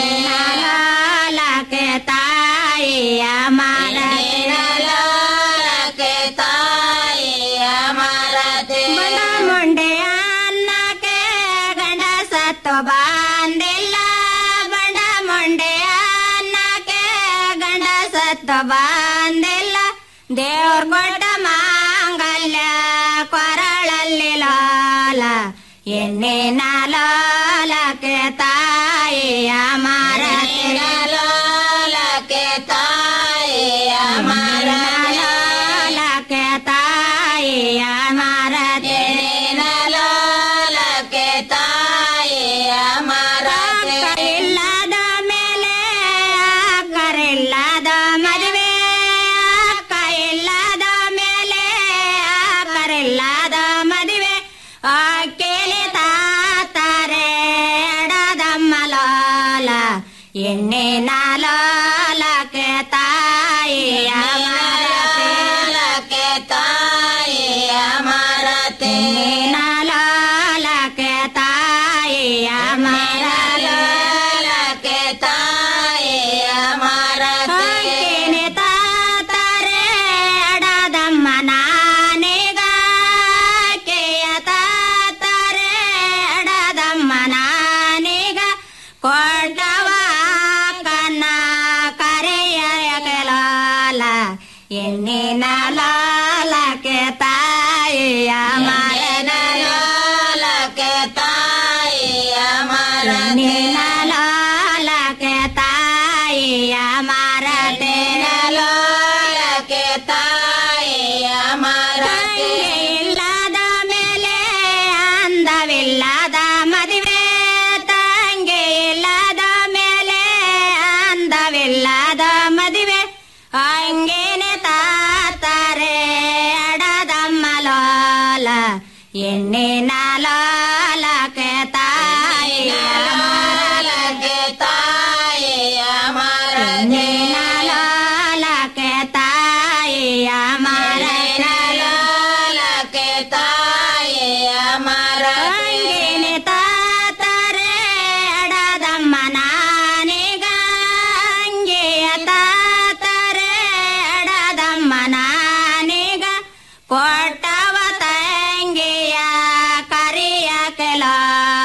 ನಾಲಕ್ಕೆ ತಾಯಿಯ ಮರದೆ ನಾಲಕ್ಕೆ ತಾಯಿಯ ಮರದೆ ಬಡ ಮುಂಡೆ ಅನ್ನಕ್ಕೆ ಗಂಡ ಸತ್ತು ಬಂದಿಲ್ಲ ಬಡ ಮುಂಡೆ ಅನ್ನಕ್ಕೆ ಗಂಡ ಸತ್ತು ಬಂದಿಲ್ಲ ದೇವ್ರ ಕೊಟ್ಟ ಮಾಂಗಲ್ಯ ಕೊರಳಲ್ಲಿ ಲಾಲ ಎಣ್ಣೆ ನಾಲಕ್ಕೆ ತಾಯಿಯ ಮರ ಲಾಲಕ್ಕೆ ತಾಯಿಯ ಮರ ಲಾಲಕ್ಕೆ ತಾಯಿಯ ಮರ ಲಾಲಕ್ಕೆ ತಾಯಿಯ ಮರ ಇಲ್ಲದ ಮೇಲೆ ಕರಿಲ್ಲದ ಮದುವೆ ಅಕ್ಕ ಇಲ್ಲದ ಮೇಲೆ ಕರಿಲ್ಲದ ಮದುವೆ ಆಕೆಲಿ ತಾತಾರೆ ಅಡದಮ್ಮ ಲಾಲ ಎಣ್ಣೆ ನಾಲಕ್ಕೆ ತಾಯಿಯ ಮರಕ್ಕೆ ತಾಯಿಯ ಮರತೆ ನಾಲಕ್ಕೆ ತಾಯಿಯ ಮರಕ್ಕೆ ತಾಯಿಯ ಮರಕ್ಕೆ ತಾತಾರೆ ಅಡದಮ್ಮ ನಾನೇಗ ಕೇಯ ತಾತಾರೆ ಅಡದಮ್ಮ ನಾನೀಗ ಕೊಟ್ಟವ ಕನ್ನ ಕರೆಯ ಕೆಲಾಲ ಎಣ್ಣಿನ ಲಾಲಕ್ಕೆ ತಾಯಿಯ ಮರನ ಲಾಲಕ್ಕೆ ತಾಯಿಯ ಮರನಿನ ಲಾಲಕ್ಕೆ ತಾಯಿಯ ಮರತೆನ ಲಾಲಕ್ಕೆ ತಾಯಿಯ ಮರತೆ ಇಲ್ಲದ ಮೇಲೆ ಅಂದವಿಲ್ಲದ ಮದುವೆ ತಂಗೆ ಇಲ್ಲ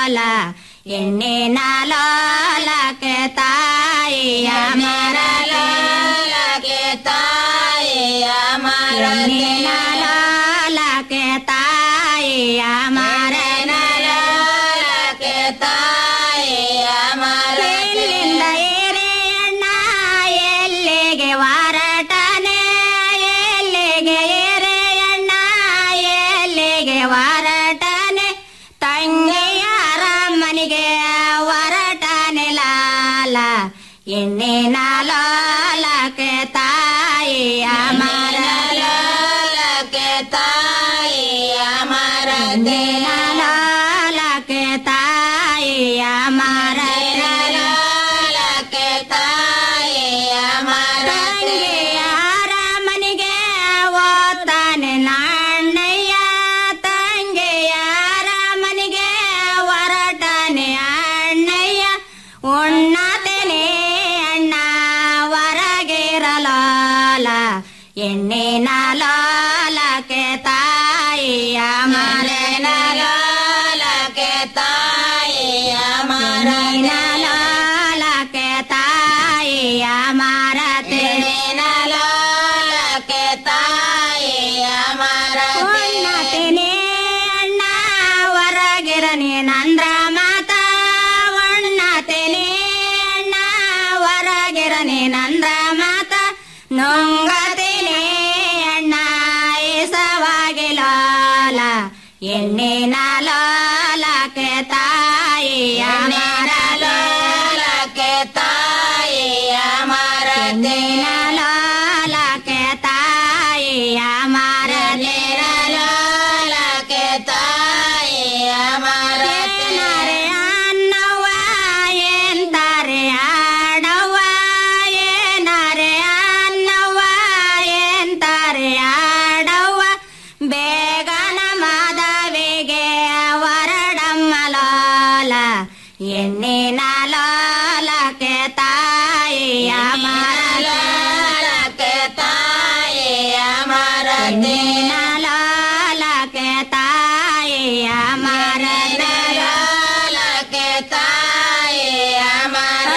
ಲಾಲ ಎಣ್ಣಿನ ಲಾಲಕ್ಕೆ ತಾಯಿಯ ಮರಲಕ್ಕೆ ತಾಯಿಯ ಮರಣ್ಣಿನ ಲಾಲಕ್ಕೆ ತಾಯಿಯ ಮರನ ಲಾಲಕ್ಕೆ ತಾಯಿಯ ಮರ ಎಲ್ಲಿಂದ ಏರೆಯಣ್ಣ ಎಲ್ಲಿಗೆ ವಾರಟನೆ ಎಲ್ಲಿಗೆ ಏರೆಯಣ್ಣ ಎಲ್ಲಿಗೆ ವಾರಟನೆ ತಂಗಿಯಾರ ಮನೆಗೆ ವರಟನೆ ಲಾಲ ಎಣ್ಣಿನ ಲಾಲಕ್ಕೆ ತಾಯಿಯ ಮರ ಲಾಲಕ್ಕೆ ತಾಯಿಯ ಮರ ಲಾಲಕ್ಕೆ ತಾಯಿಯ ಮರ ಲಾಲಕ್ಕೆ ತಾಯಿಯ ಮರ ತಂಗಿಯಾರ ಮನೆಗೆ ಓದ್ತಾನೆ ನಾಣ್ಣಯ್ಯ ತಂಗಿಯಾರ ಮನೆಗೆ ಹೊರಟಾನೆ ಅಣ್ಣಯ್ಯ ಉಣ್ಣತೇನೆ ಅಣ್ಣ ಹೊರಗಿರಲಾಲ ಎಣ್ಣಿನ ಲಾಲಕ್ಕೆ ತಾಯಿಯ ಮರನ ಲಾಲಕ್ಕೆ ತಾಯಿಯ ಮರನ ಲಾಲಕ್ಕೆ ತಾಯಿಯ ಮರತೇನ ಲಾಲಕ್ಕೆ ತಾಯಿಯ ಮರ ಉಣ್ಣತೇನೆ ಅಣ್ಣ ಹೊರಗಿರನಿ ನಂದ್ರ ಮಾತ ಉಣ್ಣತೇನೆ ಅಣ್ಣ ಹೊರಗಿರನಿ ನಂದ್ರ ಮಾತ ನೊಂಗತೇನೆ ಅಣ್ಣ ಏಸವಾಗಿ ಲಾಲ ಎಣ್ಣಿನ ಲಾಲಕ್ಕೆ ತಾಯಿಯ ಮರ ಲಾಲಕ್ಕೆ ತಾಯಿಯ ಮರ ಲಾಲಕ್ಕೆ ತಾಯಿಯ ಮರ ಲಾಲಕ್ಕೆ ತಾಯಿಯ ಮರ ಅನ್ನವ್ವ ಎಂತಾರೆ ಆಡವ್ವ ಏನಾರೆ ಅನ್ನವ್ವ ಎಂತಾರೆ ಆಡವ್ವ ಬೇಗನ ಮಾಧವಿಗೆ ವರಡಮ್ಮ ಲಾಲ ಎಣ್ಣಿನ ಲಾಲಕ್ಕೆ ತಾಯಿಯ ಮರ ಲಾಲಕ್ಕೆ ತಾಯಿಯ ಮರ ಲಾಲಕ್ಕೆ ತಾಯಿಯ ಮರ ಲಾಲಕ್ಕೆ ತಾಯಿಯ ಮರ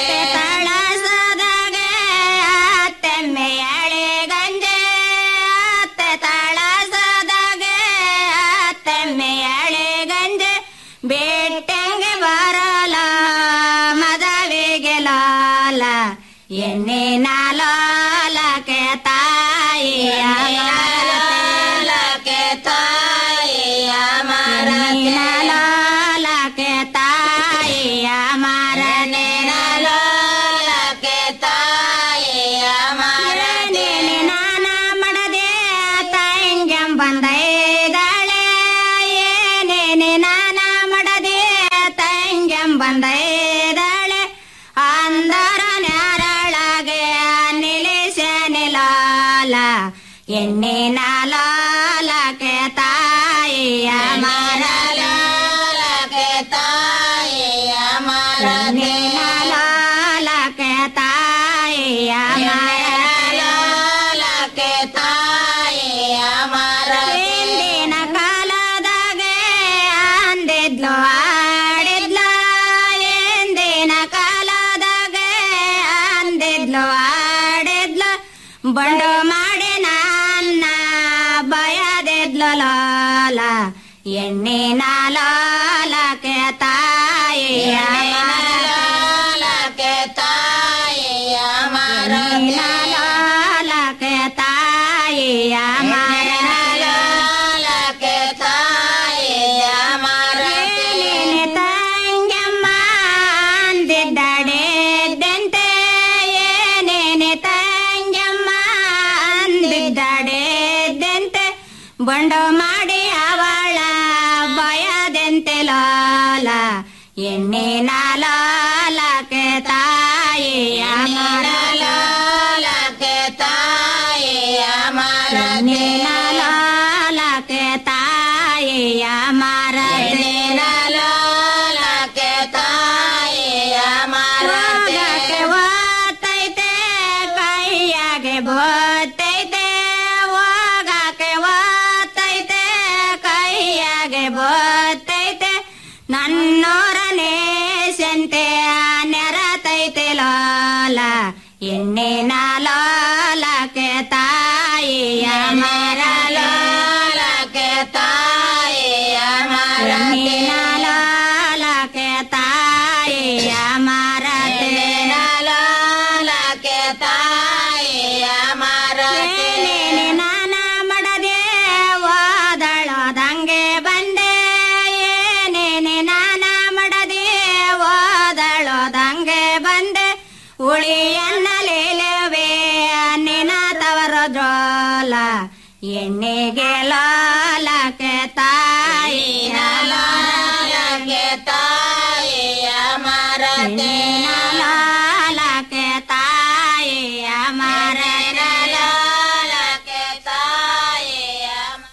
ತಳಸದಗೆ ಅತ್ತೆಮ್ಮೆಯಳೆ ಗಂಜೆ ಅತ್ತೆ ತಳಸದಗೆ ಅತ್ತೆಮ್ಮೆಯಳೆ ಗಂಜೆ ಬೆಟ್ಟಂಗೆ ಬರಲ ಮದವಿಗೆ ಲಾಲ ಎಣ್ಣಿನ ಲಾಲಕ್ಕೆ ತಾಯಿಯ ಲಾಲಕ್ಕೆ ತಾಯಿಯ ಮರ ಲಾಲಕ್ಕೆ ತಾಯಿಯ ಮರನೆ ಲಾಲಕ್ಕೆ ತಾಯಿಯ ಮರನೆ ನಾನ ಮಡದೆ ತಂಗಂ ಬಂದೈದಾಳೆ ಏನೇನೆ ನಾನ ಮಡದೆ ತಂಗಂ ಬಂದೈದಾಳೆ ಅಂದರ ನ್ಯಾರಳಗೆ ನಿಲ್ಲಿಸನೆ ಲಾಲ ಎಣ್ಣಿನ ಲಾಲಕ್ಕೆ ತಾಯಿಯ ಮರ ಲಾಲಕ್ಕೆ ತಾಯಿಯ ಮರ ಲಾಲಕ್ಕೆ ತಾಯಿಯ ಮರ ಲಾಲಕ್ಕೆ ತಾಯಿಯ ಮರ ಹಿಂದಿನ ಕಾಲದಾಗೆ ಅಂದಿದ್ಲು ಆಡಿದ್ಲು ಎಂದಿನ ಕಾಲದಾಗೆ ಅಂದಿದ್ಲು ಆಡಿದ್ಲು ಬಂಡು ಮಾಡಿ ನನ್ನ ಬಯದಿದ್ಲು ಲಾಲ ಎಣ್ಣಿನ ಲಾಲಕ್ಕೆ ತಾಯಿಯ ಲಾಲಕ್ಕೆ ತಾಯಿಯ ಮರ ಲಾಲಕ್ಕೆ ತಾಯಿಯ ಮರ ಲಾಲಕ್ಕೆ ತಾಯಿಯ ಮರ ತಂಗಮ್ಮ ಅಂದಿದ್ದಡೆದಂತೆ ಏನೇನೆ ತಂಗಮ್ಮ ಅಂದಿದ್ದಡೆದಂತೆ ಬಂಡು ಮಾಡಿ ಅವಳ ಭಯದಂತೆ ಲಾಲ ಎಣ್ಣಿನ ಲಾಲಕ್ಕೆ ತಾಯಿಯ ಮರ ಲಾಲಕ್ಕೆ ತಾಯಿಯ ಮರ ಲಾಲಕ್ಕೆ ತಾಯಿಯ ಮರ ಲಾಲಕ್ಕೆ ತಾಯಿಯ ಮರ ಓತೈತೆ ಕೈಯಾಗೆ ಬೋತೈತೆ ಹೋಗಕ್ಕೆ ಓತೈತೆ ಕೈಯಾಗೆ ಬೋತೈತೆ ನನ್ನ ಮರತಿನ ಲಾಲಕ್ಕೆ ತಾಯಿಯ ಮರನ ಲಾಲಕ್ಕೆ ತಾಯಿಯ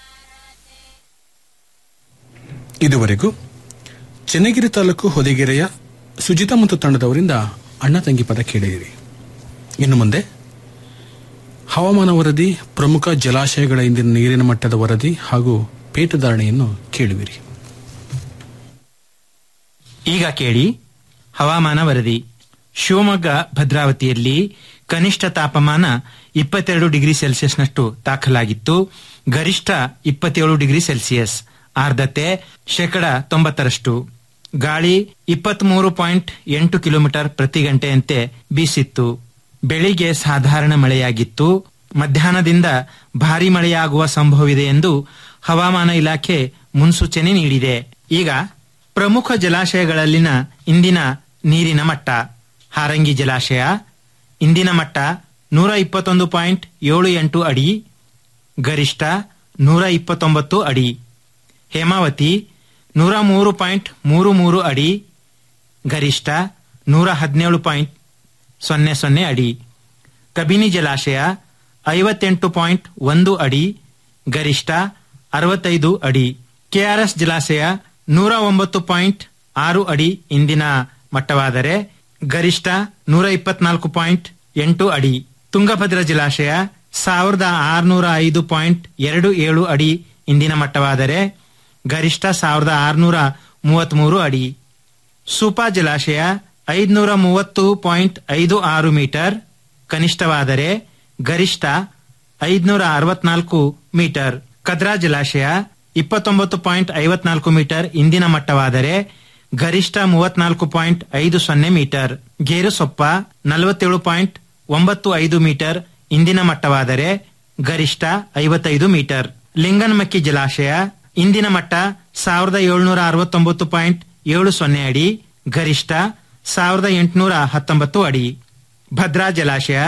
ಇದುವರೆಗೂ ಚೆನ್ನಗಿರಿ ತಾಲೂಕು ಹೊದಿಗೆರೆಯ ಸುಜಿತಾ ಮತ್ತು ತಂಡದವರಿಂದ ಅಣ್ಣ ತಂಗಿ ಪದ ಕೇಳಿದಿರಿ ಇನ್ನು ಮುಂದೆ ಹವಾಮಾನ ವರದಿ ಪ್ರಮುಖ ಜಲಾಶಯಗಳ ಇಂದಿನ ನೀರಿನ ಮಟ್ಟದ ವರದಿ ಹಾಗೂ ಪೇಟುಧಾರಣೆಯನ್ನು ಕೇಳುವಿರಿ ಈಗ ಕೇಳಿ ಹವಾಮಾನ ವರದಿ ಶಿವಮೊಗ್ಗ ಭದ್ರಾವತಿಯಲ್ಲಿ ಕನಿಷ್ಠ ತಾಪಮಾನ ಇಪ್ಪತ್ತೆರಡು ಡಿಗ್ರಿ ಸೆಲ್ಸಿಯಸ್ನಷ್ಟು ದಾಖಲಾಗಿತ್ತು ಗರಿಷ್ಠ ಇಪ್ಪತ್ತೇಳು ಡಿಗ್ರಿ ಸೆಲ್ಸಿಯಸ್ ಆರ್ದ್ರತೆ ಶೇಕಡ ತೊಂಬತ್ತರಷ್ಟು ಗಾಳಿ ಇಪ್ಪತ್ಮೂರು ಪಾಯಿಂಟ್ ಎಂಟು ಕಿಲೋಮೀಟರ್ ಪ್ರತಿ ಗಂಟೆಯಂತೆ ಬೀಸಿತ್ತು ಬೆಳಿಗ್ಗೆ ಸಾಧಾರಣ ಮಳೆಯಾಗಿತ್ತು ಮಧ್ಯಾಹ್ನದಿಂದ ಭಾರಿ ಮಳೆಯಾಗುವ ಸಂಭವವಿದೆ ಎಂದು ಹವಾಮಾನ ಇಲಾಖೆ ಮುನ್ಸೂಚನೆ ನೀಡಿದೆ ಈಗ ಪ್ರಮುಖ ಜಲಾಶಯಗಳಲ್ಲಿನ ಇಂದಿನ ನೀರಿನ ಮಟ್ಟ ಹಾರಂಗಿ ಜಲಾಶಯ ಇಂದಿನ ಮಟ್ಟ ನೂರ ಇಪ್ಪತ್ತೊಂದು ಪಾಯಿಂಟ್ ಏಳು ಎಂಟು ಅಡಿ ಗರಿಷ್ಠ ನೂರ ಇಪ್ಪತ್ತೊಂಬತ್ತು ಅಡಿ ಹೇಮಾವತಿ ನೂರ ಮೂರು ಪಾಯಿಂಟ್ ಮೂರು ಮೂರು ಅಡಿ ಗರಿಷ್ಠ ನೂರ ಹದಿನೇಳು ಪಾಯಿಂಟ್ ಸೊನ್ನೆ ಸೊನ್ನೆ ಅಡಿ ಕಬಿನಿ ಜಲಾಶಯ ಐವತ್ತೆಂಟು ಪಾಯಿಂಟ್ ಒಂದು ಅಡಿ ಗರಿಷ್ಠ ಅರವತ್ತೈದು ಅಡಿ ಕೆಆರ್ಎಸ್ ಜಲಾಶಯ ನೂರ ಒಂಬತ್ತು ಪಾಯಿಂಟ್ ಆರು ಅಡಿ ಇಂದಿನ ಮಟ್ಟವಾದರೆ ಗರಿಷ್ಠ ನೂರ ಇಪ್ಪತ್ನಾಲ್ಕು ಪಾಯಿಂಟ್ ಎಂಟು ಅಡಿ ತುಂಗಭದ್ರಾ ಜಲಾಶಯ ಸಾವಿರದ ಆರುನೂರ ಐದು ಪಾಯಿಂಟ್ ಎರಡು ಏಳು ಅಡಿ ಇಂದಿನ ಮಟ್ಟವಾದರೆ ಗರಿಷ್ಠ ಸಾವಿರದ ಆರುನೂರ ಮೂವತ್ಮೂರು ಅಡಿ ಸೂಪಾ ಜಲಾಶಯ ಐದುನೂರ ಮೂವತ್ತು ಪಾಯಿಂಟ್ ಐದು ಆರು ಮೀಟರ್ ಕನಿಷ್ಠವಾದರೆ ಗರಿಷ್ಠ ಐದುನೂರ ಅರವತ್ನಾಲ್ಕು ಮೀಟರ್ ಕದ್ರಾ ಜಲಾಶಯ ಇಪ್ಪತ್ತೊಂಬತ್ತು ಪಾಯಿಂಟ್ ಐವತ್ನಾಲ್ಕು ಮೀಟರ್ ಇಂದಿನ ಮಟ್ಟವಾದರೆ ಗರಿಷ್ಠ ಮೂವತ್ನಾಲ್ಕು ಪಾಯಿಂಟ್ ಐದು ಸೊನ್ನೆ ಮೀಟರ್ ಗೇರುಸೊಪ್ಪ ನಲವತ್ತೇಳು ಪಾಯಿಂಟ್ ಒಂಬತ್ತು ಐದು ಮೀಟರ್ ಇಂದಿನ ಮಟ್ಟವಾದರೆ ಗರಿಷ್ಠ ಐವತ್ತೈದು ಮೀಟರ್ ಲಿಂಗನಮಕ್ಕಿ ಜಲಾಶಯ ಇಂದಿನ ಮಟ್ಟ ಸಾವಿರದ ಏಳುನೂರ ಅರವತ್ತೊಂಬತ್ತು ಪಾಯಿಂಟ್ ಏಳು ಸೊನ್ನೆ ಅಡಿ ಗರಿಷ್ಠ ಸಾವಿರದ ಎಂಟುನೂರ ಹತ್ತೊಂಬತ್ತು ಅಡಿ ಭದ್ರಾ ಜಲಾಶಯ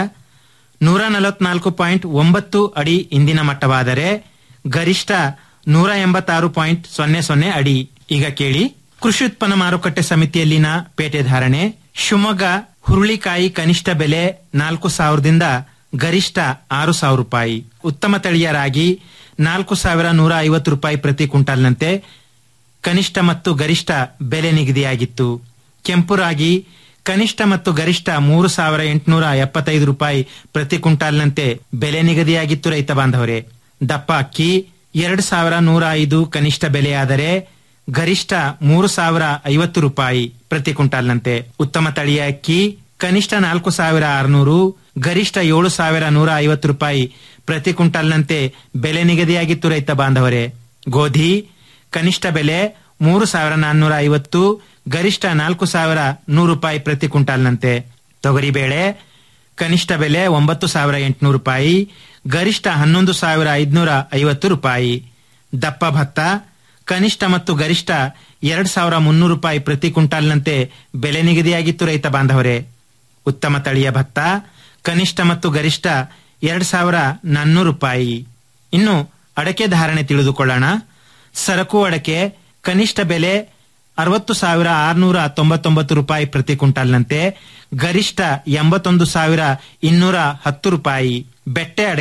ನೂರ ನಲವತ್ನಾಲ್ಕು ಪಾಯಿಂಟ್ ಒಂಬತ್ತು ಅಡಿ ಇಂದಿನ ಮಟ್ಟವಾದರೆ ಗರಿಷ್ಠ ನೂರ ಎಂಬತ್ತಾರು ಪಾಯಿಂಟ್ ಸೊನ್ನೆ ಸೊನ್ನೆ ಅಡಿ ಈಗ ಕೇಳಿ ಕೃಷಿ ಉತ್ಪನ್ನ ಮಾರುಕಟ್ಟೆ ಸಮಿತಿಯಲ್ಲಿನ ಪೇಟೆ ಧಾರಣೆ ಶಿವಮೊಗ್ಗ ಹುರುಳಿಕಾಯಿ ಕನಿಷ್ಠ ಬೆಲೆ ನಾಲ್ಕು ಸಾವಿರದಿಂದ ಗರಿಷ್ಠ ಆರು ಸಾವಿರ ರೂಪಾಯಿ ಉತ್ತಮ ತಳಿಯ ರಾಗಿ ನಾಲ್ಕು ಸಾವಿರ ನೂರ ಐವತ್ತು ರೂಪಾಯಿ ಪ್ರತಿ ಕ್ವಿಂಟಾಲ್ನಂತೆ ಕನಿಷ್ಠ ಮತ್ತು ಗರಿಷ್ಠ ಬೆಲೆ ನಿಗದಿಯಾಗಿತ್ತು ಕೆಂಪು ರಾಗಿ ಕನಿಷ್ಠ ಮತ್ತು ಗರಿಷ್ಠ ಮೂರು ಸಾವಿರ ಎಂಟುನೂರ ಎಪ್ಪತ್ತೈದು ರೂಪಾಯಿ ಪ್ರತಿ ಕ್ವಿಂಟಾಲ್ನಂತೆ ಬೆಲೆ ನಿಗದಿಯಾಗಿತ್ತು ರೈತ ಬಾಂಧವರೇ ದಪ್ಪ ಅಕ್ಕಿ ಎರಡು ಸಾವಿರ ನೂರ ಐದು ಕನಿಷ್ಠ ಬೆಲೆಯಾದರೆ ಗರಿಷ್ಠ ಮೂರು ಸಾವಿರ ಐವತ್ತು ರೂಪಾಯಿ ಪ್ರತಿ ಕ್ವಿಂಟಾಲ್ನಂತೆ ಉತ್ತಮ ತಳಿಯ ಅಕ್ಕಿ ಕನಿಷ್ಠ ನಾಲ್ಕು ಸಾವಿರ ಆರುನೂರು ಗರಿಷ್ಠ ಏಳು ಸಾವಿರ ನೂರ ಐವತ್ತು ರೂಪಾಯಿ ಪ್ರತಿ ಕ್ವಿಂಟಾಲ್ನಂತೆ ಬೆಲೆ ನಿಗದಿಯಾಗಿತ್ತು ರೈತ ಬಾಂಧವರೇ ಗೋಧಿ ಕನಿಷ್ಠ ಬೆಲೆ ಮೂರು ಸಾವಿರ ನಾನ್ನೂರ ಐವತ್ತು ಗರಿಷ್ಠ ನಾಲ್ಕು ಸಾವಿರ ನೂರು ರೂಪಾಯಿ ಪ್ರತಿ ಕ್ವಿಂಟಾಲ್ನಂತೆ ತೊಗರಿಬೇಳೆ ಕನಿಷ್ಠ ಬೆಲೆ ಒಂಬತ್ತು ಸಾವಿರ ಎಂಟುನೂರು ರೂಪಾಯಿ ಗರಿಷ್ಠ ಹನ್ನೊಂದು ಸಾವಿರ ಐದುನೂರ ಐವತ್ತು ರೂಪಾಯಿ ದಪ್ಪ ಭತ್ತ ಕನಿಷ್ಠ ಮತ್ತು ಗರಿಷ್ಠ ಎರಡ್ ಸಾವಿರ ಮುನ್ನೂರು ರೂಪಾಯಿ ಪ್ರತಿ ಕ್ವಿಂಟಾಲ್ನಂತೆ ಬೆಲೆ ನಿಗದಿಯಾಗಿತ್ತು ರೈತ ಬಾಂಧವರೇ ಉತ್ತಮ ತಳಿಯ ಭತ್ತ ಕನಿಷ್ಠ ಮತ್ತು ಗರಿಷ್ಠ ಎರಡ್ ಸಾವಿರ ನಾನ್ನೂರು ರೂಪಾಯಿ ಇನ್ನು ಅಡಕೆ ಧಾರಣೆ ತಿಳಿದುಕೊಳ್ಳೋಣ ಸರಕು ಅಡಕೆ ಕನಿಷ್ಠ ಬೆಲೆ ಅರವತ್ತು ಸಾವಿರ ಆರುನೂರ ತೊಂಬತ್ತೊಂಬತ್ತು ರೂಪಾಯಿ ಪ್ರತಿ ಕ್ವಿಂಟಾಲ್ನಂತೆ ಗರಿಷ್ಠ ಎಂಬತ್ತೊಂದು ಸಾವಿರ ಇನ್ನೂರ ಹತ್ತು ರೂಪಾಯಿ ಬೆಟ್ಟೆ